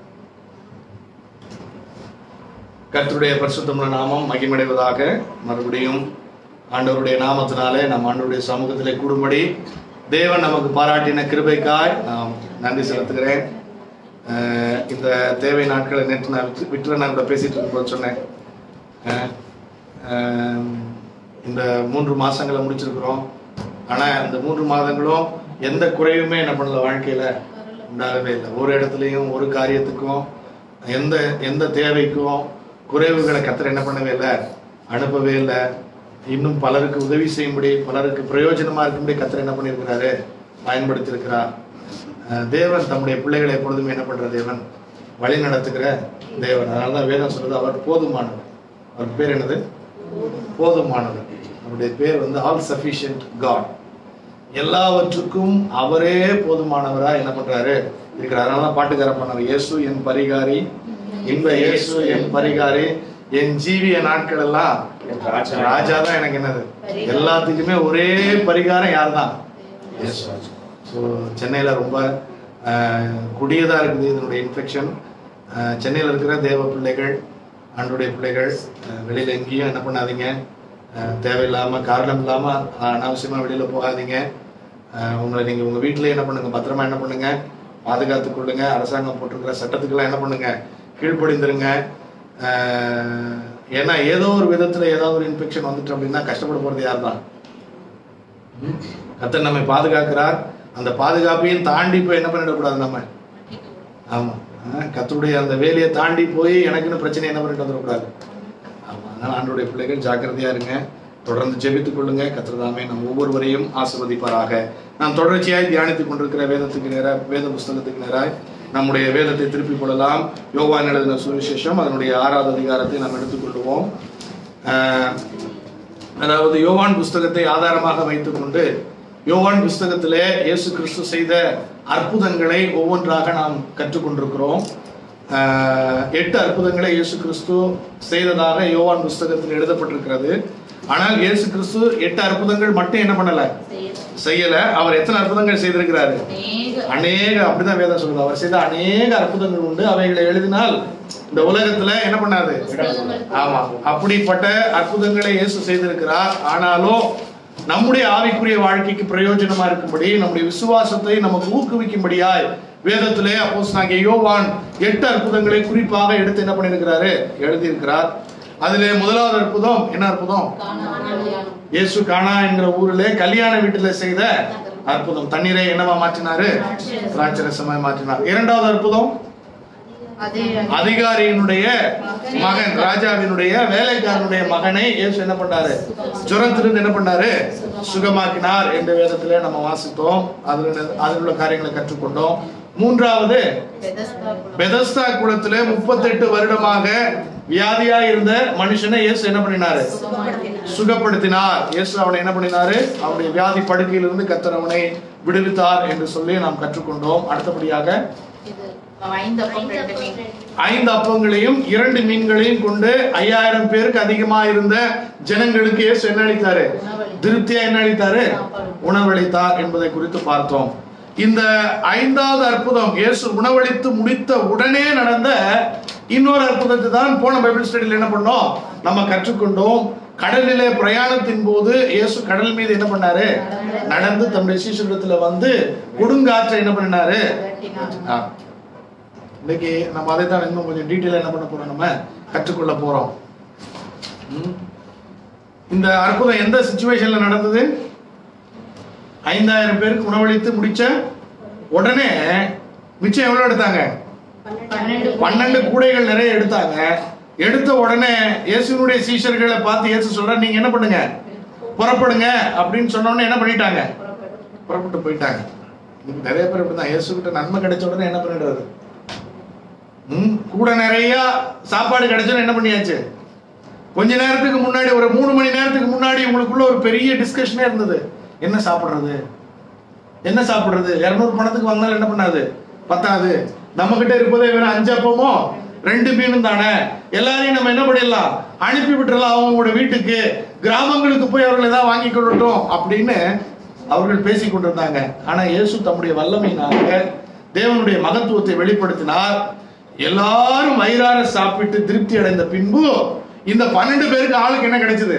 A: கர்த்தருடைய பரிசுத்தமுள்ள நாமம் மகிமடைவதாக மறுபடியும் ஆண்டவருடைய நாமத்தினாலே நம் ஆண்டவருடைய சமூகத்திலே கூடும்படி தேவன் நமக்கு பாராட்டின கிருபைக்காய் நாம் நன்றி செலுத்துகிறேன் அஹ் இந்த தேவை நாட்களை நேற்று நான் விட்டு விட்டு நான் கூட பேசிட்டு இருக்கும்போது சொன்னேன் அஹ் அஹ் இந்த மூன்று மாசங்களை முடிச்சிருக்கிறோம் ஆனா இந்த மூன்று மாதங்களும் எந்த குறைவுமே என்ன பண்ணல வாழ்க்கையில உண்டாகவே இல்லை ஒரு இடத்துலையும் ஒரு காரியத்துக்கும் எந்த எந்த தேவைக்கும் குறைவுகளை கத்தர் என்ன பண்ணவே இல்லை அனுப்பவே இல்லை இன்னும் பலருக்கு உதவி செய்யும்படி பலருக்கு பிரயோஜனமா இருக்கும்படி கத்தர் என்ன பண்ணியிருக்கிறாரு பயன்படுத்தியிருக்கிறார் அஹ் தேவன் தம்முடைய பிள்ளைகளை எப்பொழுதுமே என்ன பண்ற தேவன் வழி நடத்துகிற தேவன் அதனால தான் வேதம் சொல்றது அவர் போதுமானவர் அவர் பேர் என்னது போதுமானவர் அவருடைய பேர் வந்து ஆல் சஃபிஷியன்ட் காட் எல்லாவற்றுக்கும் அவரே போதுமானவரா என்ன பண்றாரு இருக்கிறார் அதனால தான் பாட்டுக்காரன் பண்ணார் இயேசு என் பரிகாரி இன்ப இயேசு என் பரிகாரி என் ஜீவிய நாட்கள் எல்லாம்
B: என் ராஜா.
A: ராஜா தான் எனக்கு என்னது எல்லாத்துக்குமே ஒரே பரிகாரம் யார் தான் ஸோ சென்னையில் ரொம்ப ஆஹ், கொடியதா இருக்குது இதனுடைய இன்ஃபெக்ஷன் சென்னையில் இருக்கிற தேவ பிள்ளைகள் ஆண்டுடைய பிள்ளைகள் ஆஹ், வெளியில எங்கேயும் என்ன பண்ணாதீங்க ஆஹ், தேவையில்லாம காரணம் இல்லாம ஆஹ், அனாவசியமா வெளியில போகாதீங்க ஆஹ், உங்களை நீங்க உங்க வீட்டிலேயே என்ன பண்ணுங்க பத்திரமா என்ன பண்ணுங்க பாதுகாத்துக் கொள்ளுங்க அரசாங்கம் போட்டிருக்கிற சட்டத்துக்கெல்லாம் என்ன பண்ணுங்க கீழ்ப்படிந்துருங்க ஆஹ், ஏன்னா ஏதோ ஒரு விதத்துல ஏதாவது ஒரு இன்ஃபெக்ஷன் வந்துட்டு அப்படின்னா கஷ்டப்பட போறது யார் தான் கத்தர் நம்மை பாதுகாக்கிறார் அந்த பாதுகாப்பையும் தாண்டி போய் என்ன பண்ணிடக்கூடாது நம்ம ஆமா ஆஹ் கத்தருடைய அந்த வேலையை தாண்டி போய் எனக்குன்னு பிரச்சனை என்ன பண்ணிட்டு வந்துடக்கூடாது ஆமா அதனால ஆண்டோடைய பிள்ளைகள் ஜாக்கிரதையா இருங்க தொடர்ந்து ஜெபித்துக் கொள்ளுங்க கத்திரதாமே நம் ஒவ்வொருவரையும் ஆசிர்வதிப்பாராக நாம் தொடர்ச்சியாய் தியானித்துக் கொண்டிருக்கிற வேதத்துக்கு நேராக வேத புஸ்தகத்துக்கு நேராய் நம்முடைய வேதத்தை திருப்பிக் கொள்ளலாம் யோவான் எழுதின சுவிசேஷம் அதனுடைய ஆறாவது அதிகாரத்தை நாம் எடுத்துக்கொள்வோம் ஆஹ் அதாவது யோவான் புஸ்தகத்தை ஆதாரமாக வைத்துக்கொண்டு யோவான் புஸ்தகத்திலே இயேசு கிறிஸ்து செய்த அற்புதங்களை ஒவ்வொன்றாக நாம் கற்றுக்கொண்டிருக்கிறோம் ஆஹ் எட்டு அற்புதங்களை இயேசு கிறிஸ்து செய்ததாக யோவான் புஸ்தகத்தில் எழுதப்பட்டிருக்கிறது ஆனால் இயேசு கிறிஸ்து எட்டு அற்புதங்கள் மட்டும் என்ன பண்ணல செய்யல அவர் எத்தனை அற்புதங்கள் செய்திருக்கிறாரு அநேக அப்படிதான் வேதம் சொல்லுது அவர் செய்த அநேக அற்புதங்கள் உண்டு அவைகளை எழுதினால் இந்த உலகத்துல என்ன பண்ணாது ஆமா அப்படிப்பட்ட அற்புதங்களை இயேசு செய்திருக்கிறார் ஆனாலும் நம்முடைய ஆவிக்குரிய வாழ்க்கைக்கு பிரயோஜனமா இருக்கும்படி நம்முடைய விசுவாசத்தை நமக்கு ஊக்குவிக்கும்படியாய் வேதத்திலே அப்போஸ் நாங்க யோவான் எட்டு அற்புதங்களை குறிப்பாக எடுத்து என்ன பண்ணியிருக்கிறாரு எழுதியிருக்கிறார் அதிலே முதலாவது அற்புதம் என்ன அற்புதம் இயேசு கானா என்கிற ஊரிலே கல்யாண வீட்டில செய்த அற்புதம் தண்ணீரை என்னவா மாற்றினாரு திராட்சை ரசமாய் மாற்றினார் இரண்டாவது அற்புதம்
C: அதே
A: அதிகாரியினுடைய மகன் ராஜாவினுடைய வேலைக்காரனுடைய மகனை இயேசு என்ன பண்ணாரு ஜுரத்திலிருந்து என்ன பண்ணாரு சுகமாக்கினார் என்ற வேதத்திலே நம்ம வாசித்தோம் அதுல அதில் உள்ள காரியங்களை கற்றுக்கொண்டோம் மூன்றாவது
C: பெதஸ்தா குளம்.
A: பெதஸ்தா குளத்திலே முப்பத்தெட்டு வருடமாக வியாதியா இருந்த மனுஷனை இயேசு என்ன பண்ணினாரு
C: சுகப்படுத்தினார்.
A: சுகப்படுத்தினார் இயேசு அவனை என்ன பண்ணினாரு அவனுடைய வியாதி படுக்கையிலிருந்து கத்தர் அவனை விடுவித்தார் என்று சொல்லி நாம் கற்றுக்கொண்டோம் அடுத்தபடியாக
C: இது ஐந்து அப்பம் ரெண்டு மீன்
A: ஐந்து அப்பங்களையும் இரண்டு மீன்களையும் கொண்டு ஐயாயிரம் பேருக்கு அதிகமா இருந்த ஜனங்களுக்கு இயேசு என்ன அளித்தாரு திருப்தியா என்ன அளித்தாரு உணவளித்தார் என்பதை குறித்து பார்த்தோம் இந்த ஐந்தாவது அற்புதம் இயேசு உணவளித்து முடித்த உடனே நடந்த இன்னொரு அற்புதத்தை தான் போன பைபிள் ஸ்டடியில் என்ன பண்ணோம் நம்ம கற்றுக்கொண்டோம் கடலிலே பிரயாணத்தின் போது இயேசு கடல் மீது என்ன பண்ணாரு நடந்து தம்முடைய சீசரிடத்துல வந்து கொடுங்காற்றை என்ன பண்ணினாரு ஆ. இன்னைக்கு நம்ம அதை தான் இன்னும் கொஞ்சம் டீட்டெயிலாக என்ன பண்ண போறோம் நம்ம கற்றுக்கொள்ள போறோம் ம். இந்த அற்புதம் எந்த சுச்சுவேஷன்ல நடந்தது ஐந்தாயிரம் பேருக்கு உணவளித்து முடிச்ச உடனே மிச்சம் எவ்வளவு எடுத்தாங்க
C: பன்னெண்டு
A: பன்னெண்டு கூடைகள் நிறைய எடுத்தாங்க எடுத்த உடனே இயேசுனுடைய சீஷர்களை பார்த்து இயேசு சொல்ற நீங்க என்ன பண்ணுங்க புறப்படுங்க அப்படின்னு சொன்ன உடனே என்ன பண்ணிட்டாங்க புறப்பட்டு போயிட்டாங்க இன்னைக்கு நிறைய பேர் இப்படிதான் இயேசு கிட்ட நன்மை கிடைச்ச உடனே என்ன பண்ணிடுறது ம் கூட நிறைய சாப்பாடு கிடைச்சோன்னு என்ன பண்ணியாச்சு கொஞ்ச நேரத்துக்கு முன்னாடி ஒரு மூணு மணி நேரத்துக்கு முன்னாடி உங்களுக்குள்ள ஒரு பெரிய டிஸ்கஷனே இருந்தது என்ன சாப்பிடுறது என்ன சாப்பிடுறது இரநூறு பணத்துக்கு வாங்கினாலும் என்ன பண்ணாது பத்தாது நம்ம கிட்ட இருப்பதே வெறும் அஞ்சு அப்பமோ ரெண்டு மீனும் தானே எல்லாரையும் நம்ம என்ன பண்ணிடலாம் அனுப்பி விட்டுறலாம் அவங்களோட வீட்டுக்கு கிராமங்களுக்கு போய் அவர்கள் ஏதாவது வாங்கி கொள்ளட்டும் அப்படின்னு அவர்கள் பேசிக் கொண்டிருந்தாங்க ஆனா இயேசு தம்முடைய வல்லமையினால தேவனுடைய மகத்துவத்தை வெளிப்படுத்தினார் எல்லாரும் வயிறார சாப்பிட்டு திருப்தி அடைந்த பின்பு இந்த பன்னெண்டு பேருக்கு ஆளுக்கு என்ன கிடைச்சது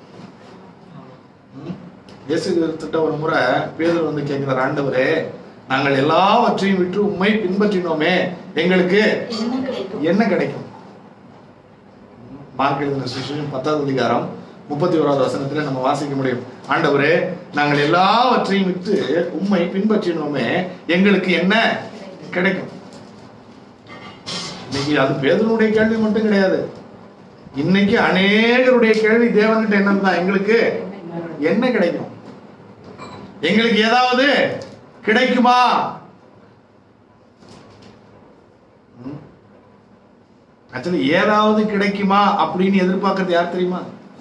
A: இயேசு கிறிஸ்துட்ட ஒரு முறை பேதர் வந்து கேட்கிறார் ஆண்டவரே நாங்கள் எல்லாவற்றையும் விட்டு உண்மை பின்பற்றினோமே எங்களுக்கு
C: என்ன கிடைக்கும்
A: என்ன கிடைக்கும் மார்க் எழுதின சுவிசேஷம் பத்தாவது அதிகாரம் முப்பத்தி ஓராவது வசனத்துல நம்ம வாசிக்க முடியும் ஆண்டவரே நாங்கள் எல்லாவற்றையும் விட்டு உண்மை பின்பற்றினோமே எங்களுக்கு என்ன கிடைக்கும் இன்னைக்கு அது பேதனுடைய கேள்வி மட்டும் கிடையாது இன்னைக்கு அநேகருடைய கேள்வி தேவன்கிட்ட என்னன்னா எங்களுக்கு என்ன கிடைக்கும் எங்களுக்கு ஏதாவது கிடைக்குமா ஆக்சுவலி ஏதாவது கிடைக்குமா அப்படின்னு எதிர்பார்க்கறது யார் தெரியுமா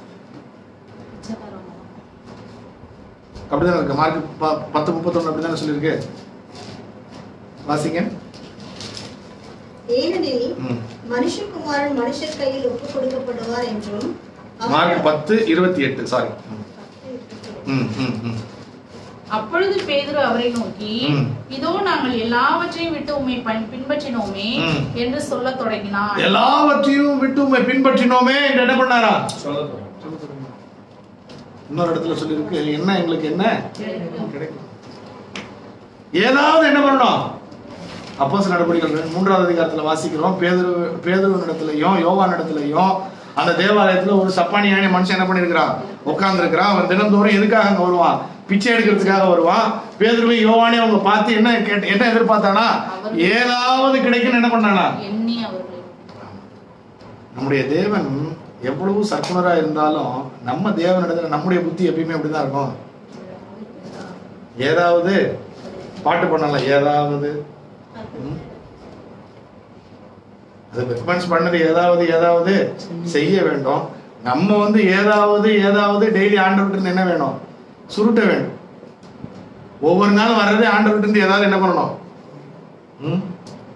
A: அப்படிதான் இருக்கு மார்க் ப- பத்து முப்பத்தொன்னு அப்படிதானே சொல்லியிருக்கு வாசிங்க
E: ஏனெனில்
A: ம்.
E: மனுஷகுமாரன் மனுஷர் கையில் ஒப்புக் கொடுக்கப்படுவார் என்றும் அவர்
A: மார்க் பத்து இருபத்தி எட்டு சாரி ம் ம் ம்
F: அப்பொழுது பேதுரு அவரை நோக்கி
A: ம்.
F: இதோ நாங்கள் எல்லாவற்றையும் விட்டு உம்மை பன்- பின்பற்றினோமே
A: ம்.
F: என்று சொல்லத் தொடங்கினான்
A: எல்லாவற்றையும் விட்டு உண்மை பின்பற்றினோமே என்று என்ன பண்ணாரா
B: சொல்ல
A: இன்னொரு இடத்துல சொல்லியிருக்கு என்ன எங்களுக்கு என்ன கிடைக்கும் ஏதாவது என்ன பண்ணணும் அப்போ சில நடவடிக்கைகள் மூன்றாவது அதிகாரத்துல வாசிக்கிறோம் பேதுரு பேதுருவின் இடத்துலயும் யோவான் இடத்துலயும் அந்த தேவாலயத்துல ஒரு சப்பானியான மனுஷன் என்ன பண்ணிருக்கிறான் உட்கார்ந்து இருக்கிறான் அவன் தினந்தோறும் எதுக்காக அங்க வருவான் பிச்சை எடுக்கிறதுக்காக வருவான் பேதுருவை யோவானே அவங்க பார்த்து என்ன கேட்ட என்ன எதிர்பார்த்தானா ஏதாவது கிடைக்குன்னு என்ன பண்ணானா
F: எண்ணி அவர்களை
A: நம்முடைய தேவன் எவ்வளவு சர்க்குணரா இருந்தாலும் நம்ம தேவனிடத்துல நம்முடைய புத்தி எப்பயுமே அப்படிதான் இருக்கும் ஏதாவது பாட்டு பண்ணலாம் ஏதாவது ம்? அது ரெஸ்பான்ஸ் பண்ணது ஏதாவது ஏதாவது செய்ய வேண்டும் நம்ம வந்து ஏதாவது ஏதாவது டெய்லி ஆண்டவர்கிட்ட என்ன வேணும் சுருட்ட வேண்டும் ஒவ்வொரு நாளும் வர்றதே ஆண்டவர்கிட்ட இருந்து ஏதாவது என்ன பண்ணணும் ம்?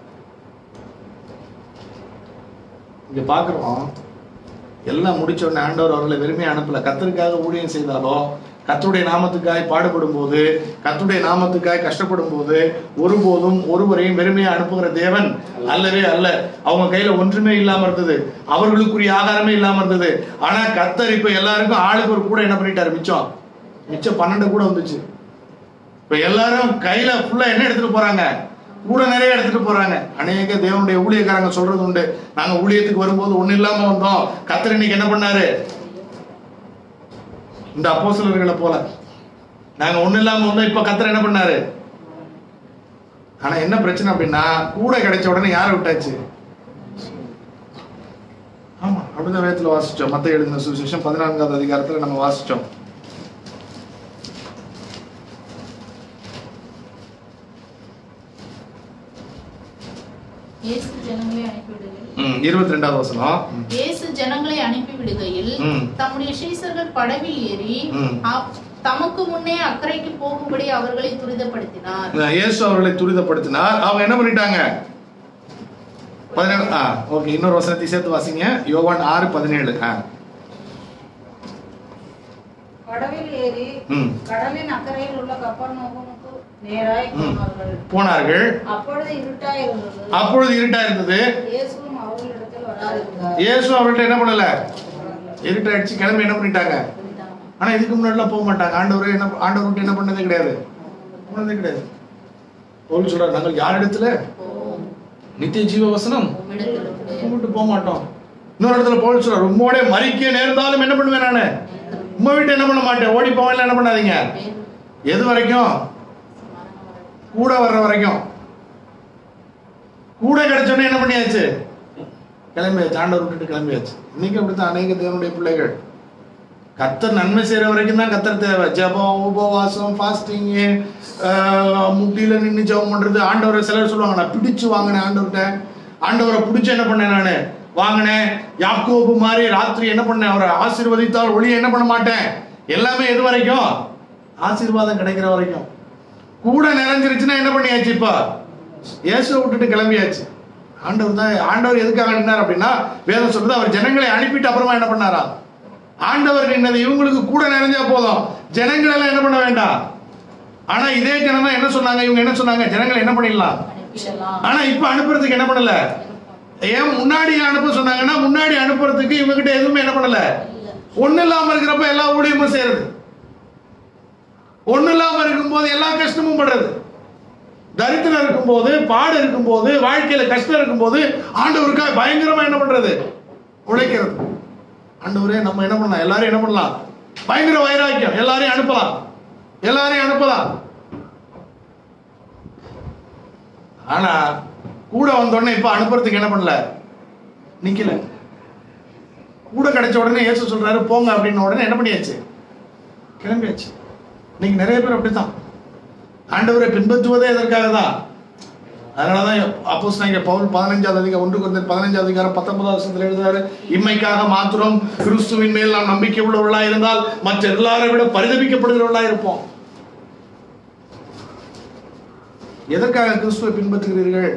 A: இங்க பாக்குறோம் எல்லாம் முடிச்ச உடனே ஆண்டவர் அவர்களை வெறுமையா அனுப்பல கத்தருக்காக ஊழியம் செய்தாலோ கர்த்தருடைய நாமத்துக்காய் பாடுபடும் போது கர்த்தருடைய நாமத்துக்காய் கஷ்டப்படும் போது ஒருபோதும் ஒருவரையும் வெறுமையா அனுப்புகிற தேவன் அல்லவே அல்ல அவங்க கையில ஒன்றுமே இல்லாம இருந்தது அவர்களுக்குரிய ஆகாரமே இல்லாம இருந்தது ஆனா கர்த்தர் இப்ப எல்லாருக்கும் ஆளுக்கு ஒரு கூட என்ன பண்ணிட்டாரு மிச்சம் மிச்சம் பன்னெண்டு கூட வந்துச்சு இப்ப எல்லாரும் கையில ஃபுல்லா என்ன எடுத்துட்டு போறாங்க கூட நிறைய எடுத்துட்டு போறாங்க அநேக தேவனுடைய ஊழியக்காரங்க சொல்றது உண்டு நாங்க ஊழியத்துக்கு வரும்போது ஒண்ணு இல்லாம வந்தோம் கத்தர் இன்னைக்கு என்ன பண்ணாரு இந்த அப்போஸ்தலர்களை போல நாங்க ஒண்ணு இல்லாம வந்தோம் இப்ப கத்தர் என்ன பண்ணாரு ஆனா என்ன பிரச்சனை அப்படின்னா கூட கிடைச்ச உடனே யாரை விட்டாச்சு அப்படிதான் வேதத்துல வாசிச்சோம் மத்த எழுதின சுவிசேஷம் பதினான்காவது அதிகாரத்துல நம்ம வாசிச்சோம்
F: இயேசு ஜனங்களை அனுப்பிவிடுகையில்
A: ம், இருபத்தி ரெண்டாவது வசனம் ம்.
F: இயேசு ஜனங்களை அனுப்பிவிடுகையில்
A: ம்.
F: தம்முடைய சீசர்கள் படவில் ஏறி
A: ம்.
F: அப்- தமக்கு முன்னே அக்கறைக்கு போகும்படி அவர்களை துரிதப்படுத்தினார்
A: இயேசு அவர்களை துரிதப்படுத்தினார் அவங்க என்ன பண்ணிட்டாங்க பதினேழு ஆ ஓகே இன்னொரு வசனத்தை சேர்த்து வாசிங்க யோவான் ஆறு பதினேழு ஆ
E: கடவில் ஏறி
A: ம்
E: கடலின் அக்கறையில் உள்ள கப்பர்நகமுக்கு நேராய்
A: ம்.
E: போனார்கள்
A: போனார்கள்
E: அப்பொழுது இருட்டாய் இருந்தது
A: அப்பொழுது இருட்டா இருந்தது
E: இயேசுவும் அவர்களிடத்தில் வராதிருந்தார்
A: இயேசு அவர்கள்ட்ட என்ன பண்ணல இருட்டாயிடுச்சு கிளம்பி என்ன பண்ணிட்டாங்க ஆனா இதுக்கு முன்னாடிலாம் போக மாட்டாங்க ஆண்டவர் என்ன ஆண்டவர்கிட்ட என்ன பண்ணதே கிடையாது பண்ணதே கிடையாது பவுல் சொல்றாரு நாங்கள் யார் இடத்துல நித்திய ஜீவ வசனம்
F: உம்மிடத்திலிருந்து
A: கும்பிட்டு போக மாட்டோம் இன்னொரு இடத்துல பவுல் சொல்றாரு உம்மோட மறிக்க நேர்ந்தாலும் என்ன பண்ணுவேன் நானு உம்மை விட்டு என்ன பண்ண மாட்டேன் ஓடி போவேன் என்ன பண்ணாதீங்க எது வரைக்கும் கூட வர்ற வரைக்கும் கூட கிடைச்சோன்னே என்ன பண்ணியாச்சு கிளம்பியாச்சு ஆண்டவர் விட்டுட்டு கிளம்பியாச்சு இன்னைக்கு அப்படித்தான் அநேக தேவனுடைய பிள்ளைகள் கத்தர் நன்மை செய்யற வரைக்கும் தான் கத்தர் தேவை ஜெபம் உபவாசம் ஃபாஸ்டிங்கு முட்டியில நின்று ஜெபம் பண்றது ஆண்டவரை சிலர் சொல்லுவாங்க நான் பிடிச்சு வாங்கினேன் ஆண்டவர்கிட்ட ஆண்டவரை பிடிச்சு என்ன பண்ணேன் நான் வாங்கினேன் யாக்கோபு மாதிரி ராத்திரி என்ன பண்ணேன் அவரை ஆசீர்வதித்தால் ஒளியை என்ன பண்ண மாட்டேன் எல்லாமே எது வரைக்கும் ஆசீர்வாதம் கிடைக்கிற வரைக்கும் கூட நிறைஞ்சிருச்சுன்னா என்ன பண்ணியாச்சு இப்ப இயேசுவை விட்டுட்டு கிளம்பியாச்சு ஆண்டவர் தான் ஆண்டவர் எதுக்காக நின்னார் அப்படின்னா வேதம் சொல்றது அவர் ஜனங்களை அனுப்பிட்டு அப்புறமா என்ன பண்ணாரா ஆண்டவர் நின்னது இவங்களுக்கு கூட நிறைஞ்சா போதும் ஜனங்கள் எல்லாம் என்ன பண்ண வேண்டாம் ஆனா இதே ஜனம் தான் என்ன சொன்னாங்க இவங்க என்ன சொன்னாங்க ஜனங்களை என்ன பண்ணிடலாம்
F: அனுப்பிடலாம்
A: ஆனா இப்ப அனுப்புறதுக்கு என்ன பண்ணல ஏன் முன்னாடி அனுப்ப சொன்னாங்கன்னா முன்னாடி அனுப்புறதுக்கு இவங்க கிட்ட எதுவுமே என்ன பண்ணல ஒண்ணு இல்லாம இருக்கிறப்ப எல்லா ஊழியமும் செய்யறது ஒண்ணு இல்லாம இருக்கும்போது எல்லா கஷ்டமும் படுறது தரித்திரம் இருக்கும்போது பாடு இருக்கும்போது வாழ்க்கையில கஷ்டம் இருக்கும்போது ஆண்டவருக்காக பயங்கரமா என்ன பண்றது உழைக்கிறது ஆண்டவரே நம்ம என்ன பண்ணலாம் எல்லாரையும் என்ன பண்ணலாம் பயங்கர வைராக்கியம் எல்லாரையும் அனுப்பலாம் எல்லாரையும் அனுப்பலாம் ஆனா கூட வந்தோடனே இப்ப அனுப்புறதுக்கு என்ன பண்ணல நிக்கல கூட கிடைச்ச உடனே இயேசு சொல்றாரு போங்க அப்படின்ன உடனே என்ன பண்ணியாச்சு கிளம்பியாச்சு இன்னைக்கு நிறைய பேர் அப்படித்தான் ஆண்டவரை பின்பற்றுவதே எதற்காக தான் அதனாலதான் அப்போஸ் நாங்க பவுல் பதினஞ்சாவது அதிகாரம் ஒன்று கொஞ்சம் பதினஞ்சாவது அதிகாரம் பத்தொன்பதாவது வருஷத்துல எழுதுறாரு இம்மைக்காக மாத்திரம் கிறிஸ்துவின் மேல் நாம் நம்பிக்கை உள்ளவர்களா இருந்தால் மற்ற எல்லாரை விட பரிதபிக்கப்படுகிறவர்களா இருப்போம் எதற்காக கிறிஸ்துவை பின்பற்றுகிறீர்கள்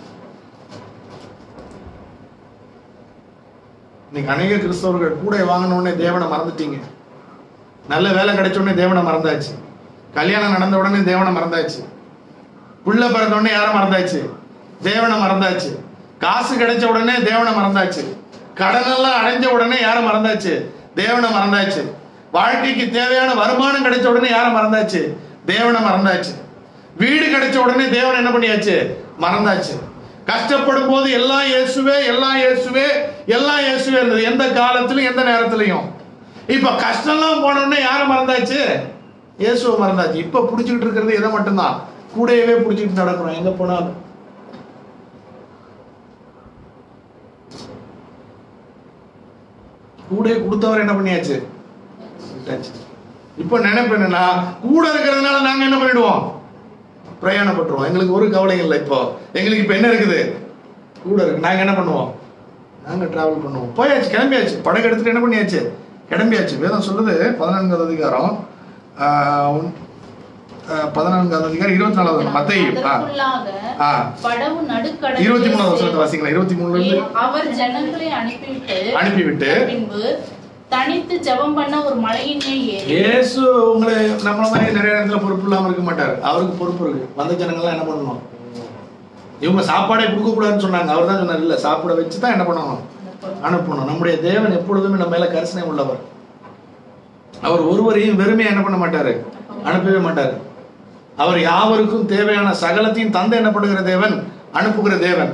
A: இன்னைக்கு அநேக கிறிஸ்தவர்கள் கூட வாங்கின உடனே தேவனை மறந்துட்டீங்க நல்ல வேலை கிடைச்ச உடனே தேவனை மறந்தாச்சு கல்யாணம் நடந்த உடனே தேவனை மறந்தாச்சு புள்ள பிறந்த உடனே யாரை மறந்தாச்சு தேவனை மறந்தாச்சு காசு கிடைச்ச உடனே தேவனை மறந்தாச்சு கடன் எல்லாம் அடைஞ்ச உடனே யாரை மறந்தாச்சு தேவனை மறந்தாச்சு வாழ்க்கைக்கு தேவையான வருமானம் கிடைச்ச உடனே யாரை மறந்தாச்சு தேவனை மறந்தாச்சு வீடு கிடைச்ச உடனே தேவன் என்ன பண்ணியாச்சு மறந்தாச்சு கஷ்டப்படும் போது எல்லாம் இயேசுவே எல்லாம் இயேசுவே எல்லாம் இயேசுவே இருந்தது எந்த காலத்திலும் எந்த நேரத்திலையும் இப்ப கஷ்டம்லாம் போன உடனே யாரை மறந்தாச்சு இயேசுவை மறந்தாச்சு இப்ப புடிச்சுக்கிட்டு இருக்கிறது எதை மட்டும்தான் கூடையவே புடிச்சுக்கிட்டு நடக்கிறோம் எங்க போனாலும் கூட கொடுத்தவர் என்ன பண்ணியாச்சு விட்டாச்சு. இப்ப நினைப்பு என்னன்னா கூட இருக்கிறதுனால நாங்க என்ன பண்ணிடுவோம் பிரயாணப்பட்டுருவோம் எங்களுக்கு ஒரு கவலை இல்லை இப்போ எங்களுக்கு இப்ப என்ன இருக்குது கூட இருக்கு நாங்க என்ன பண்ணுவோம் நாங்க டிராவல் பண்ணுவோம் போயாச்சு கிளம்பியாச்சு படகு எடுத்துட்டு என்ன பண்ணியாச்சு கிளம்பியாச்சு வேதம் சொல்லுது பதினான்காவது அதிகாரம் ஆஹ், உன்- ஆஹ், பதினான்காவது அதிகாரம் இருபத்தி நாலாவது மத்தையும் ஆ
F: அதற்குள்ளாக
A: ஆ
F: படவு நடுக்கடலிலே
A: இருபத்தி மூணாவது வசனத்தை வாசிங்களா இருபத்தி மூணுல இருந்து
F: அவர் ஜனங்களை அனுப்பிவிட்டு
A: அனுப்பிவிட்டு
F: பின்பு தனித்து ஜெபம் பண்ண ஒரு மலையின் மேல் ஏறி
A: இயேசு உங்களை நம்மள மாதிரி நிறைய இடத்துல பொறுப்பு இல்லாம இருக்க மாட்டாரு அவருக்கு பொறுப்பு இருக்கு வந்த ஜனங்கள்லாம் என்ன பண்ணணும் இவங்க சாப்பாடே கொடுக்க கூடாதுன்னு சொன்னாங்க அவர் தான் சொன்னார் இல்ல சாப்பிட வச்சு தான் என்ன பண்ணணும் அனுப்பணும் நம்முடைய தேவன் எப்பொழுதுமே நம்ம மேல கரிசனை உள்ளவர் அவர் ஒருவரையும் வெறுமையா என்ன பண்ண மாட்டாரு அனுப்பவே மாட்டாரு அவர் யாவருக்கும் தேவையான சகலத்தையும் தந்தை என்ன பண்ணுகிற தேவன் அனுப்புகிற தேவன்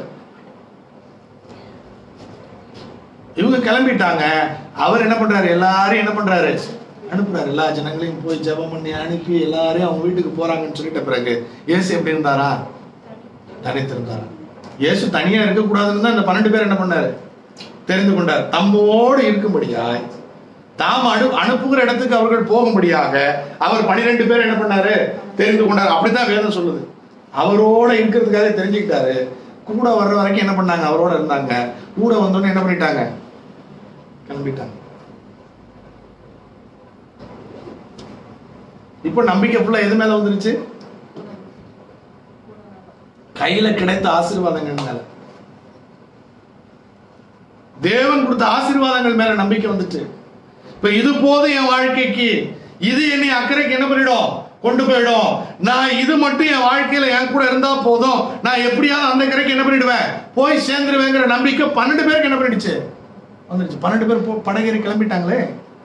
A: இவங்க கிளம்பிட்டாங்க அவர் என்ன பண்றாரு எல்லாரையும் என்ன பண்றாரு அனுப்புறாரு எல்லா ஜனங்களையும் போய் ஜெபம் பண்ணி அனுப்பி எல்லாரையும் அவங்க வீட்டுக்கு போறாங்கன்னு சொல்லிட்ட பிறகு இயேசு எப்படி இருந்தாரா தனித்து இருந்தாரா இயேசு தனியா இருக்கக்கூடாதுன்னு தான் இந்த பன்னெண்டு பேர் என்ன பண்ணாரு தெரிந்து கொண்டார் தம்மோடு இருக்கும்படியாய் தாம் அனு அனுப்புகிற இடத்துக்கு அவர்கள் போகும்படியாக அவர் பனிரெண்டு பேர் என்ன பண்ணாரு தெரிந்து கொண்டார் அப்படித்தான் வேதம் சொல்லுது அவரோட இருக்கிறதுக்காக தெரிஞ்சுக்கிட்டாரு கூட வர்ற வரைக்கும் என்ன பண்ணாங்க அவரோட இருந்தாங்க கூட வந்தோடனே என்ன பண்ணிட்டாங்க கிளம்பிட்டாங்க இப்போ நம்பிக்கை ஃபுல்லா எது மேல வந்துருச்சு கையில கிடைத்த ஆசீர்வாதங்கள் மேல தேவன் கொடுத்த ஆசீர்வாதங்கள் மேல நம்பிக்கை வந்துட்டு இப்ப இது போதும் என் வாழ்க்கைக்கு இது என்னை அக்கறைக்கு என்ன பண்ணிடும் கொண்டு போயிடும் நான் இது மட்டும் என் வாழ்க்கையில என் கூட இருந்தா போதும் நான் எப்படியாவது அந்த கரைக்கு என்ன பண்ணிடுவேன் போய் சேர்ந்துருவேங்கிற நம்பிக்கை பன்னெண்டு பேருக்கு என்ன பண்ணிடுச்சு வந்துருச்சு பன்னெண்டு பேர் போ- படகேறி கிளம்பிட்டாங்களே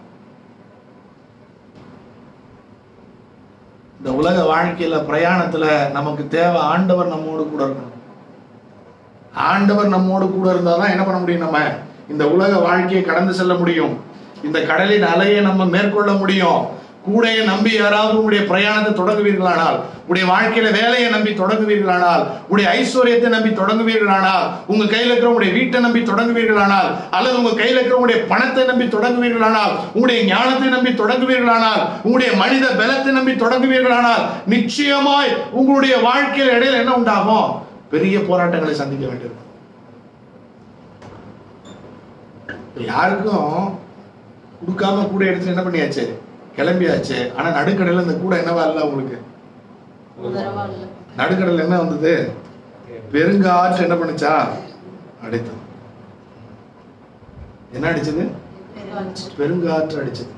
A: இந்த உலக வாழ்க்கையில பிரயாணத்துல நமக்கு தேவை ஆண்டவர் நம்மோடு கூட இருக்கணும் ஆண்டவர் நம்மோடு கூட இருந்தாதான் என்ன பண்ண முடியும் நம்ம இந்த உலக வாழ்க்கையை கடந்து செல்ல முடியும் இந்த கடலின் அலையை நம்ம மேற்கொள்ள முடியும் கூடையை நம்பி யாராவது உங்களுடைய பிரயாணத்தை தொடங்குவீர்களானால் உங்களுடைய வாழ்க்கையில வேலையை நம்பி தொடங்குவீர்களானால் உங்களுடைய ஐஸ்வர்யத்தை நம்பி தொடங்குவீர்களானால் உங்க கையில இருக்கிற உங்களுடைய வீட்டை நம்பி தொடங்குவீர்களானால் அல்லது உங்க கையில இருக்கிற உங்களுடைய பணத்தை நம்பி தொடங்குவீர்களானால் உங்களுடைய ஞானத்தை நம்பி தொடங்குவீர்களானால் உங்களுடைய மனித பலத்தை நம்பி தொடங்குவீர்களானால் நிச்சயமாய் உங்களுடைய வாழ்க்கையில் இடையில என்ன உண்டாகும் பெரிய போராட்டங்களை சந்திக்க வேண்டியிருக்கும் இப்ப யாருக்கும் கொடுக்காம கூட எடுத்து என்ன பண்ணியாச்சு கிளம்பியாச்சு ஆனா நடுக்கடல இந்த கூட என்னவா இல்ல உங்களுக்கு
C: பரவாயில்ல
A: நடுக்கடல் என்ன வந்தது பெருங்காற்று என்ன பண்ணுச்சா அடித்தது என்ன அடிச்சது பெருங்காற்று அடிச்சது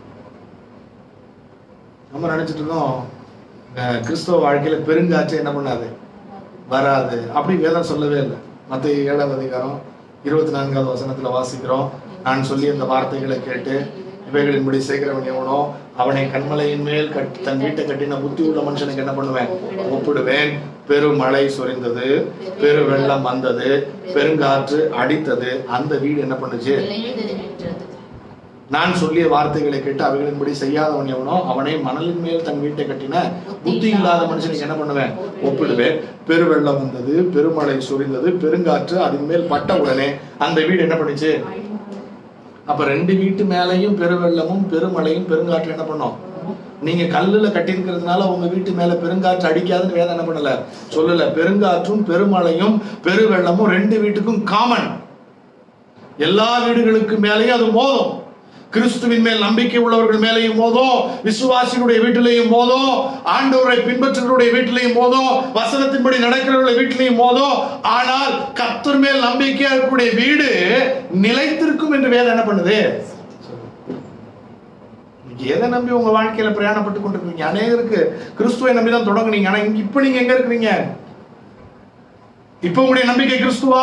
A: நம்ம நினைச்சிட்டு இருக்கோம் அஹ், கிறிஸ்தவ வாழ்க்கையில பெருங்காற்று என்ன பண்ணாது வராது அப்படி வேதம் சொல்லவே இல்லை மத்த ஏழாவது அதிகாரம் இருபத்தி நான்காவது வசனத்துல வாசிக்கிறோம் நான் சொல்லி அந்த வார்த்தைகளை கேட்டு இவைகளின்படி சேர்க்கிறவன் எவனோ அவனை கண்மலையின் மேல் கட் தன் வீட்டை கட்டின புத்தி உள்ள மனுஷனுக்கு என்ன பண்ணுவேன் ஒப்பிடுவேன் பெருமழை சொரிந்தது பெரு வெள்ளம் வந்தது பெருங்காற்று அடித்தது அந்த வீடு என்ன பண்ணுச்சு
C: நிலைத்து நின்றது
A: நான் சொல்லிய வார்த்தைகளை கேட்டு அவைகளின்படி செய்யாதவன் எவனோ அவனை மணலின் மேல் தன் வீட்டை கட்டின புத்தி இல்லாத மனுஷனுக்கு என்ன பண்ணுவேன் ஒப்பிடுவேன் பெருவெள்ளம் வந்தது பெருமழை சொரிந்தது பெருங்காற்று அதன் மேல் பட்ட உடனே அந்த வீடு என்ன பண்ணுச்சு அப்ப ரெண்டு வீட்டு மேலையும் பெருவெள்ளமும் பெருமழையும் பெருங்காற்று என்ன பண்ணும் நீங்க கல்லுல கட்டியிருக்கிறதுனால உங்க வீட்டு மேல பெருங்காற்று அடிக்காதுன்னு வேதம் என்ன பண்ணல சொல்லல பெருங்காற்றும் பெருமழையும் பெருவெள்ளமும் ரெண்டு வீட்டுக்கும் காமன் எல்லா வீடுகளுக்கு மேலேயும் அது மோதும் கிறிஸ்துவின் மேல் நம்பிக்கை உள்ளவர்கள் மேலேயும் மோதும் விசுவாசிகளுடைய வீட்டிலேயும் மோதும் ஆண்டவரை பின்பற்றுகளுடைய வீட்டிலேயும் மோதும் வசனத்தின்படி நடக்கிறவர்களுடைய வீட்டிலேயும் மோதும் ஆனால் கர்த்தர் மேல் நம்பிக்கையா இருக்கக்கூடிய வீடு நிலைத்திருக்கும் என்று வேதம் என்ன பண்ணுது இன்னைக்கு எதை நம்பி உங்க வாழ்க்கையில பிரயாணப்பட்டு கொண்டிருக்கீங்க அநேகருக்கு கிறிஸ்துவை நம்பி தான் தொடங்குனீங்க ஆனா இங்க இப்ப நீங்க எங்க இருக்கிறீங்க இப்ப உங்களுடைய நம்பிக்கை கிறிஸ்துவா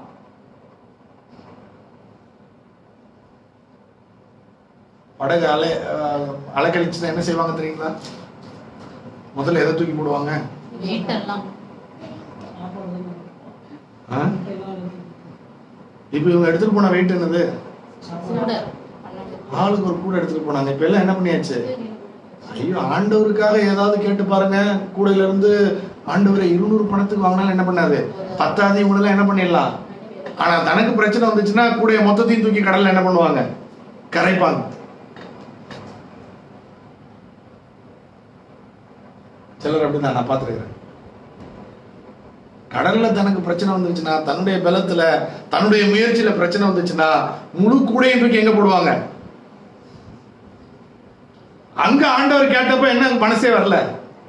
A: படகு அலை அஹ், அலைக்கழிச்சுன்னா என்ன செய்வாங்க தெரியுங்களா முதல்ல எதை தூக்கி போடுவாங்க
C: வீட்டெல்லாம்
A: ஆ? இப்ப இவங்க எடுத்துட்டு போன வெயிட் என்னது
C: கூட பன்னெண்டு
A: ஆளுக்கு ஒரு கூட எடுத்துட்டு போனாங்க இப்ப எல்லாம் என்ன பண்ணியாச்சு ஐயோ ஆண்டவருக்காக ஏதாவது கேட்டு பாருங்க கூடையில இருந்து ஆண்டவரை இருநூறு பணத்துக்கு வாங்கினாலும் என்ன பண்ணாது பத்தாது இவங்களெல்லாம் என்ன பண்ணிடலாம் ஆனா தனக்கு பிரச்சனை வந்துச்சுன்னா கூடைய மொத்தத்தையும் தூக்கி கடல்ல என்ன பண்ணுவாங்க கரைப்பாங்க சிலர் அப்படிதான் நான் பார்த்துருக்கிறேன் கடல்ல தனக்கு பிரச்சனை வந்துச்சுன்னா தன்னுடைய பலத்துல தன்னுடைய முயற்சியில பிரச்சனை வந்துச்சுன்னா முழு கூடையும் தூக்கி எங்க போடுவாங்க அங்க ஆண்டவர் கேட்டப்ப என்ன மனசே வரல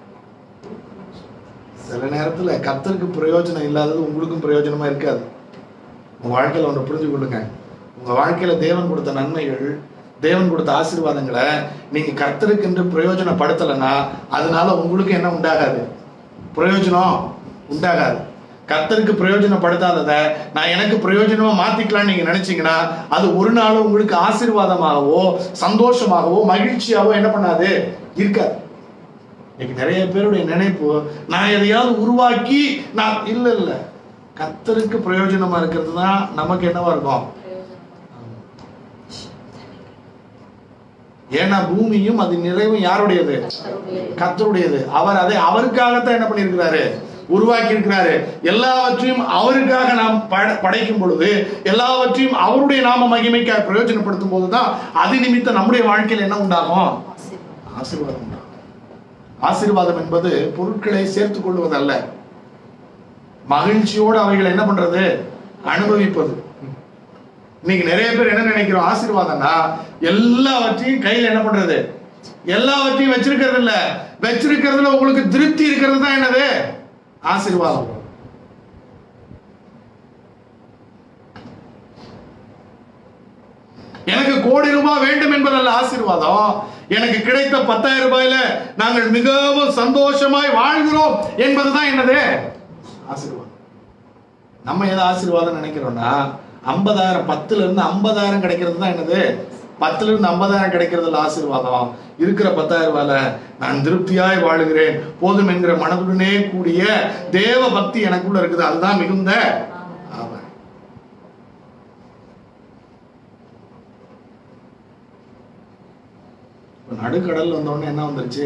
A: சில நேரத்துல கர்த்தருக்கு பிரயோஜனம் இல்லாதது உங்களுக்கும் பிரயோஜனமா இருக்காது உங்க வாழ்க்கையில ஒன்று புரிஞ்சு கொள்ளுங்க உங்க வாழ்க்கையில தேவன் கொடுத்த நன்மைகள் தேவன் கொடுத்த ஆசீர்வாதங்களை நீங்க கர்த்தருக்கு என்று பிரயோஜனப்படுத்தலைன்னா அதனால உங்களுக்கு என்ன உண்டாகாது பிரயோஜனம் உண்டாகாது கர்த்தருக்கு பிரயோஜனப்படுத்தாததை நான் எனக்கு பிரயோஜனமா மாத்திக்கலாம்னு நீங்க நினைச்சீங்கன்னா அது ஒரு நாளும் உங்களுக்கு ஆசீர்வாதமாகவோ சந்தோஷமாகவோ மகிழ்ச்சியாகவோ என்ன பண்ணாது இருக்காது இன்னைக்கு நிறைய பேருடைய நினைப்பு நான் எதையாவது உருவாக்கி நான் இல்ல இல்ல கர்த்தருக்கு பிரயோஜனமா இருக்கிறது தான் நமக்கு என்னவா இருக்கும் ஏன்னா பூமியும் அது நிறைவும் யாருடையது கர்த்தருடையது அவர் அதை அவருக்காகத்தான் என்ன பண்ணியிருக்கிறாரு உருவாக்கி இருக்கிறாரு எல்லாவற்றையும் அவருக்காக நாம் பட- படைக்கும் பொழுது எல்லாவற்றையும் அவருடைய நாம மகிமைக்காக பிரயோஜனப்படுத்தும் போதுதான் அது நிமித்தம் நம்முடைய வாழ்க்கையில் என்ன உண்டாகும்
C: ஆசீர்வாதம்.
A: ஆசீர்வாதம் உண்டாகும் ஆசீர்வாதம் என்பது பொருட்களை சேர்த்துக் கொள்வதல்ல மகிழ்ச்சியோடு அவைகளை என்ன பண்றது அனுபவிப்பது இன்னைக்கு நிறைய பேர் என்ன நினைக்கிறோம் ஆசீர்வாதம்னா எல்லாவற்றையும் கையில என்ன பண்றது எல்லாவற்றையும் வச்சிருக்கிறது இல்ல வச்சிருக்கிறதுல உங்களுக்கு திருப்தி இருக்கிறது தான் என்னது ஆசீர்வாதம் எனக்கு கோடி ரூபாய் வேண்டும் என்பதல்ல ஆசீர்வாதம் எனக்கு கிடைத்த பத்தாயிரம் ரூபாயில நாங்கள் மிகவும் சந்தோஷமாய் வாழ்கிறோம் என்பதுதான் என்னது ஆசீர்வாதம் நம்ம எதை ஆசீர்வாதம் நினைக்கிறோம்னா ஐம்பதாயிரம் பத்துல இருந்து ஐம்பதாயிரம் கிடைக்கிறது தான் என்னது பத்துல இருந்து ஐம்பதாயிரம் கிடைக்கிறதுல ஆசீர்வாதம் இருக்கிற பத்தாயிரம் ரூபாயில நான் திருப்தியாய் வாழுகிறேன் போதும் என்கிற மனதுடனே கூடிய தேவ பக்தி எனக்குள்ள இருக்குது அதுதான் மிகுந்த ஆமாம் இப்ப நடுக்கடல் வந்த உடனே என்ன வந்துருச்சு